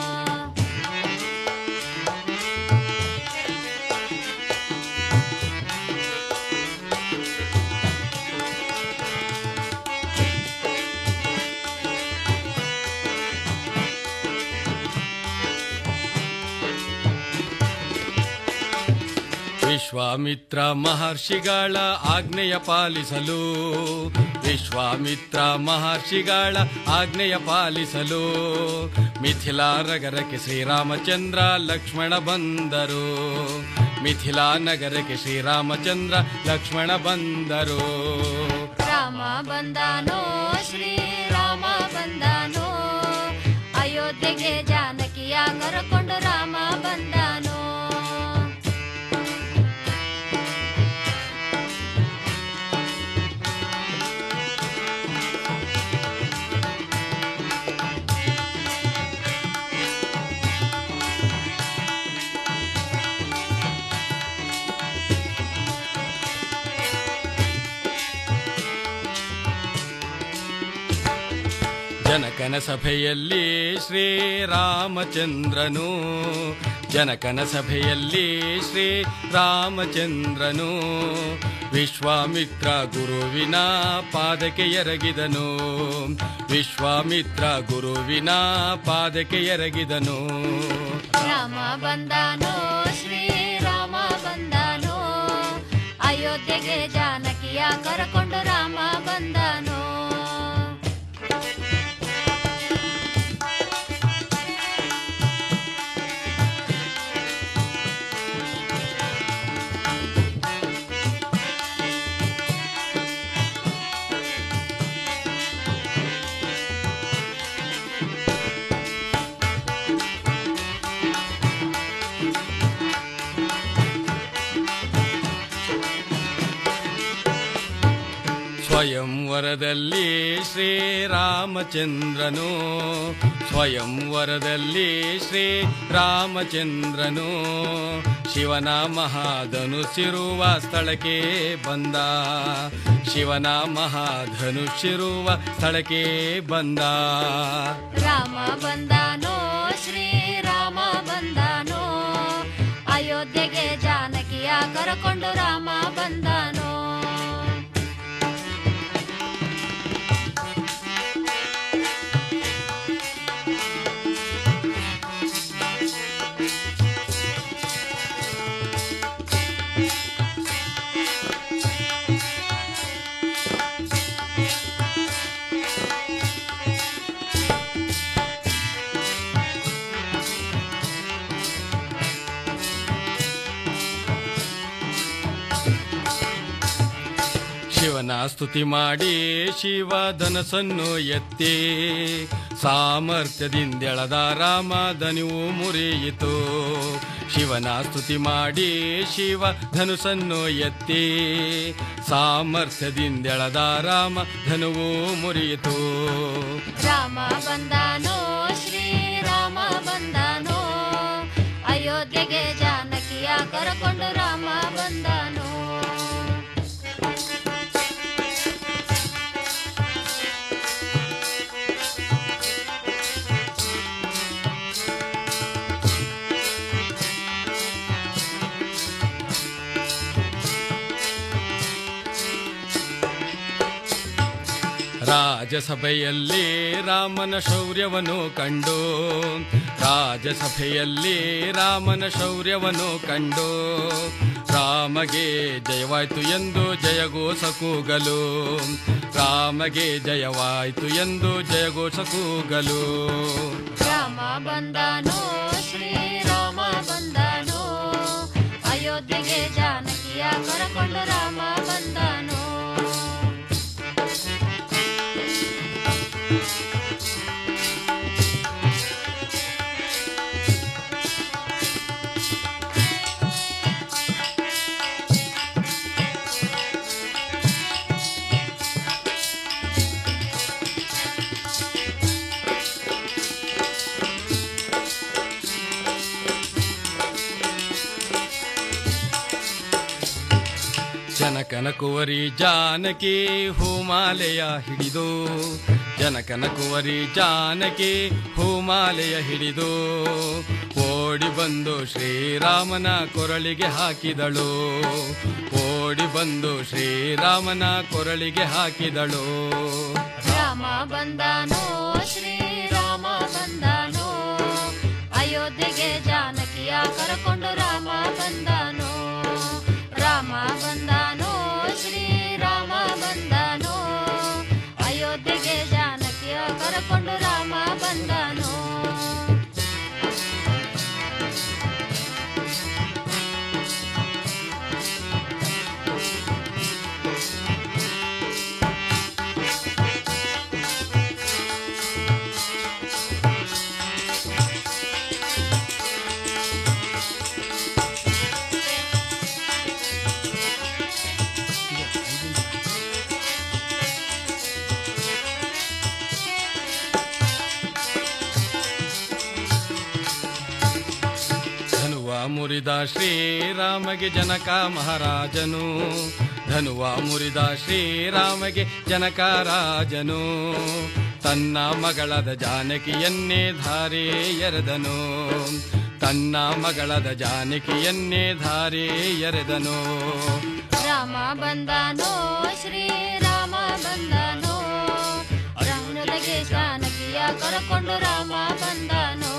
ವಿಶ್ವಾಮಿತ್ರ ಮಹರ್ಷಿಗಳ ಆಜ್ಞೆಯ ಪಾಲಿಸಲು ವಿಶ್ವಾಮಿತ್ರ ಮಹರ್ಷಿಗಳ ಆಜ್ಞೆಯ ಪಾಲಿಸಲು ಮಿಥಿಲಾ ನಗರಕ್ಕೆ ಶ್ರೀರಾಮಚಂದ್ರ ಲಕ್ಷ್ಮಣ ಬಂದರು ಮಿಥಿಲಾ ನಗರಕ್ಕೆ ಶ್ರೀರಾಮಚಂದ್ರ ಲಕ್ಷ್ಮಣ ಬಂದರು ರಾಮ ಬಂದಾನೋ ಶ್ರೀರಾಮ ಬಂದಾನೋ ಅಯೋಧ್ಯೆಗೆ ಜಾನಕಿಯ ಕರಕೊಂಡು ರಾಮ ಬಂದಾನೋ ಜನಕನ ಸಭೆಯಲ್ಲಿ ಶ್ರೀರಾಮಚಂದ್ರನು ಜನಕನ ಸಭೆಯಲ್ಲಿ ಶ್ರೀರಾಮಚಂದ್ರನು ವಿಶ್ವಾಮಿತ್ರ ಗುರುವಿನ ಪಾದಕ್ಕೆ ಎರಗಿದನು ವಿಶ್ವಾಮಿತ್ರ ಗುರುವಿನ ಪಾದಕ್ಕೆ ಎರಗಿದನು ರಾಮ ಬಂದಾನೋ ಶ್ರೀರಾಮ ಬಂದಾನೋ ಅಯೋಧ್ಯೆಗೆ ಜಾನಕಿಯ ಕರಕೊಂಡು ರಾಮ ಬಂದಾನೋ ಸ್ವಯಂವರದಲ್ಲಿ ಶ್ರೀರಾಮಚಂದ್ರನು ಸ್ವಯಂವರದಲ್ಲಿ ಶ್ರೀರಾಮಚಂದ್ರನು ಶಿವನ ಮಹಾಧನುಸಿರುವ ಸ್ಥಳಕ್ಕೆ ಬಂದ ಶಿವನ ಮಹಾಧನುಷಿರುವ ಸ್ಥಳಕ್ಕೆ ಬಂದ ರಾಮ ಬಂದಾನೋ ಶ್ರೀರಾಮ ಬಂದಾನೋ ಅಯೋಧ್ಯೆಗೆ ಜಾನಕಿಯ ಕರಕೊಂಡು ರಾಮ ಬಂದಾನೋ ಸ್ತುತಿ ಮಾಡಿ ಶಿವ ಧನಸನ್ನು ಎತ್ತಿ ಸಾಮರ್ಥ್ಯದಿಂದೆಳದ ರಾಮ ದನಿವು ಮುರಿಯಿತು ಶಿವನ ಸ್ತುತಿ ಮಾಡಿ ಶಿವ ಧನುಸನ್ನು ಎತ್ತಿ ಸಾಮರ್ಥ್ಯದಿಂದೆಳದ ರಾಮ ಧನುವು ಮುರಿಯಿತು ರಾಮ ಬಂದಾನೋ ಶ್ರೀರಾಮ ಬಂದಾನೋ ಅಯೋಧ್ಯೆಗೆ ಜಾನಕಿಯ ಕರಕೊಂಡು ರಾಮ ಬಂದಾನೋ ರಾಜಸಭೆಯಲ್ಲಿ ರಾಮನ ಶೌರ್ಯವನ್ನು ಕಂಡು ರಾಜಸಭೆಯಲ್ಲಿ ರಾಮನ ಶೌರ್ಯವನ್ನು ಕಂಡು ರಾಮಗೆ ಜಯವಾಯ್ತು ಎಂದು ಜಯಘೋಷ ಕೂಗಲು ರಾಮಗೆ ಜಯವಾಯ್ತು ಎಂದು ಜಯಘೋಷ ಕೂಗಲು ರಾಮ ಬಂದಾನೋ ಶ್ರೀರಾಮ ಬಂದಾನೋ ಅಯೋಧ್ಯೆಗೆ ಜಾನಕಿಯ ಕರಕೊಂಡು ರಾಮ ಬಂದಾನೋ ಜನಕನ ಕುವರಿ ಜಾನಕಿ ಹೂಮಾಲೆಯ ಹಿಡಿದು ಜನಕನ ಕುವರಿ ಜಾನಕಿ ಹೂಮಾಲೆಯ ಹಿಡಿದು ಓಡಿ ಬಂದು ಶ್ರೀರಾಮನ ಕೊರಳಿಗೆ ಹಾಕಿದಳು ಓಡಿ ಬಂದು ಶ್ರೀರಾಮನ ಕೊರಳಿಗೆ ಹಾಕಿದಳು ರಾಮ ಬಂದಾನೋ ಶ್ರೀರಾಮ ಬಂದಾನೋ ಅಯೋಧ್ಯೆಗೆ ಜಾನಕಿಯ ಕರಕೊಂಡು ರಾಮ ಬಂದಾನೋ ರಾಮ ಬಂದಾನೋ ಶ್ರೀರಾಮ ಬಂದಾನೋ ಅಯೋಧ್ಯೆಗೆ ಜಾನಕಿಯ ಕರಕೊಂಡು ರಾಮ ಬಂದಾನೋ ಧನುವ ಮುರಿದ ಶ್ರೀರಾಮಗೆ ಜನಕ ಮಹಾರಾಜನು ಧನುವ ಮುರಿದ ಶ್ರೀರಾಮಗೆ ಜನಕ ರಾಜನು ತನ್ನ ಮಗಳದ ಜಾನಕಿಯನ್ನೇ ಧಾರೆ ಎರೆದನು ತನ್ನ ಮಗಳದ ಜಾನಕಿಯನ್ನೇ ಧಾರೆ ಎರೆದನು ರಾಮ ಬಂದಾನೋ ಶ್ರೀರಾಮ ಬಂದಾನೋ ರಾಮನೊಳಗೆ ಜಾನಕಿಯ ಕರಕೊಂಡು ರಾಮ ಬಂದಾನೋ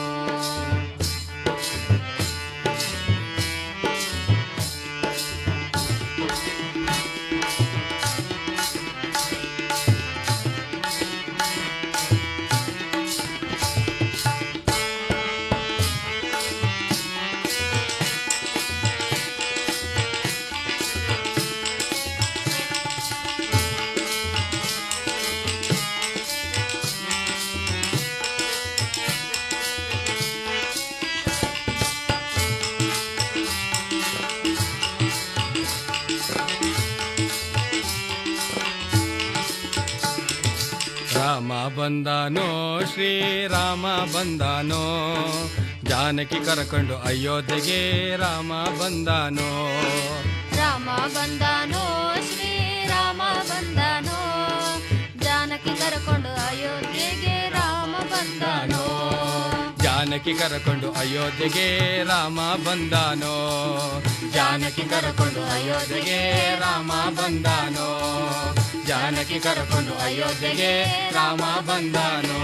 ರಾಮ ಬಂದಾನೋ ಶ್ರೀರಾಮ ಬಂದಾನೋ ಜಾನಕಿ ಕರಕೊಂಡು ಅಯೋಧ್ಯೆಗೆ ರಾಮ ಬಂದಾನೋ ರಾಮ ಬಂದಾನೋ ಶ್ರೀರಾಮ ಬಂದಾನೋ ಜಾನಕಿ ಕರಕೊಂಡು ಅಯೋಧ್ಯೆಗೆ ರಾಮ ಬಂದಾನೋ ಜಾನಕಿ ಕರಕೊಂಡು ಅಯೋಧ್ಯೆಗೆ ರಾಮ ಬಂದಾನೋ ಜಾನಕಿ ಕರಕೊಂಡು ಅಯೋಧ್ಯೆಗೆ ರಾಮ ಬಂದಾನೋ ಜಾನಕಿ ಕರಕೊಂಡು ಅಯೋಧ್ಯೆಗೆ ರಾಮ ಬಂದಾನೋ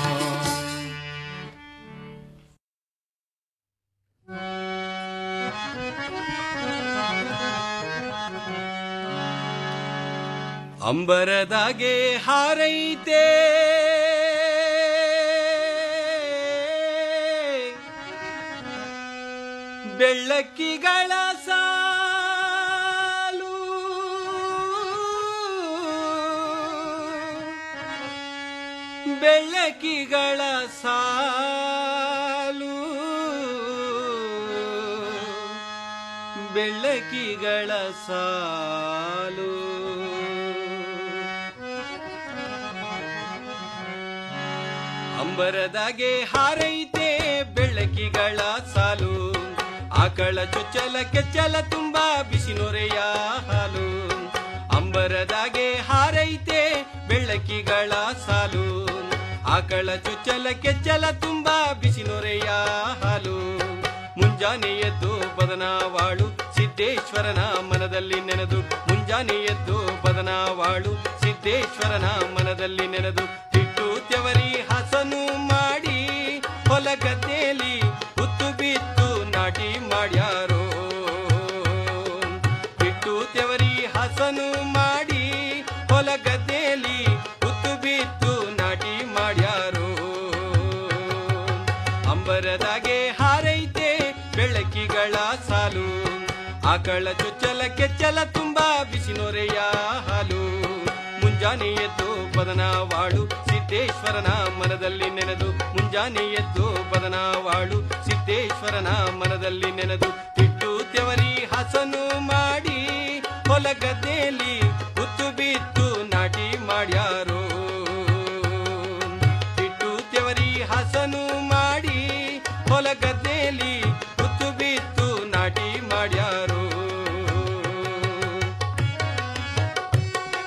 ಅಂಬರದಾಗೆ ಹಾರೈತೆ ಬೆಳ್ಳಕ್ಕಿಗಳ ಸಾಲು ಬೆಳ್ಳಕ್ಕಿಗಳ ಸಾಲು ಬೆಳ್ಳಕ್ಕಿಗಳ ಸಾಲು ಅಂಬರದಾಗೆ ಹಾರೈತೆ ಬೆಳಕಿಗಳ ಸಾಲು ಆಕಳ ಚೊಚ್ಚಲ ಕೆಚ್ಚಲ ತುಂಬಾ ಬಿಸಿ ನೊರೆಯ ಹಾಲು ಅಂಬರದಾಗೆ ಹಾರೈತೆ ಬೆಳಕಿಗಳ ಸಾಲು ಆಕಳ ಚೊಚ್ಚಲ ಕೆಚ್ಚಲ ತುಂಬಾ ಬಿಸಿ ನೊರೆಯ ಹಾಲು ಮುಂಜಾನೆ ಎದ್ದು ಬದನಾವಾಳು ಸಿದ್ದೇಶ್ವರನ ಮನದಲ್ಲಿ ನೆನೆದು ಮುಂಜಾನೆ ಎದ್ದು ಬದನಾವಾಳು ಸಿದ್ದೇಶ್ವರನ ಮನದಲ್ಲಿ ನೆನೆದು ಇಟ್ಟು ತೆವರಿ ಹಸನು ಮಾಡಿ ಹೊಲ ಗದ್ದೆಯಲ್ಲಿ ಹುತ್ತು ಬಿತ್ತು ನಾಟಿ ಮಾಡ್ಯಾರೋ ಇಟ್ಟು ತೆವರಿ ಹಸನು ಮಾಡಿ ಹೊಲ ಗದ್ದೆಯಲ್ಲಿ ಹುತ್ತು ಬಿತ್ತು ನಾಟಿ ಮಾಡ್ಯಾರೋ ಅಂಬರದಾಗೆ ಹಾರೈತೆ ಬೆಳಕಿಗಳ ಸಾಲು ಆಕಳ ಚೊಚ್ಚಲ ಕೆಚ್ಚಲ ತುಂಬಾ ಬಿಸಿ ನೊರೆಯ ಹಾಲು ಮುಂಜಾನೆ ಎದ್ದು ಬದನಾವಾಳು ಸಿದ್ದೇಶ್ವರನ ಮನದಲ್ಲಿ ನೆನೆದು ಮುಂಜಾನೆ ಎದ್ದು ಬದನಾವಾಳು ಸಿದ್ದೇಶ್ವರನ ಮನದಲ್ಲಿ ನೆನೆದು ಇಟ್ಟು ತೆವರಿ ಹಸನು ಮಾಡಿ ಹೊಲ ಗದ್ದೆಯಲ್ಲಿ ಹುತ್ತು ಬಿತ್ತು ನಾಟಿ ಮಾಡ್ಯಾರೋ ಇಟ್ಟು ತೆವರಿ ಹಸನು ಮಾಡಿ ಹೊಲ ಗದ್ದೆಯಲ್ಲಿ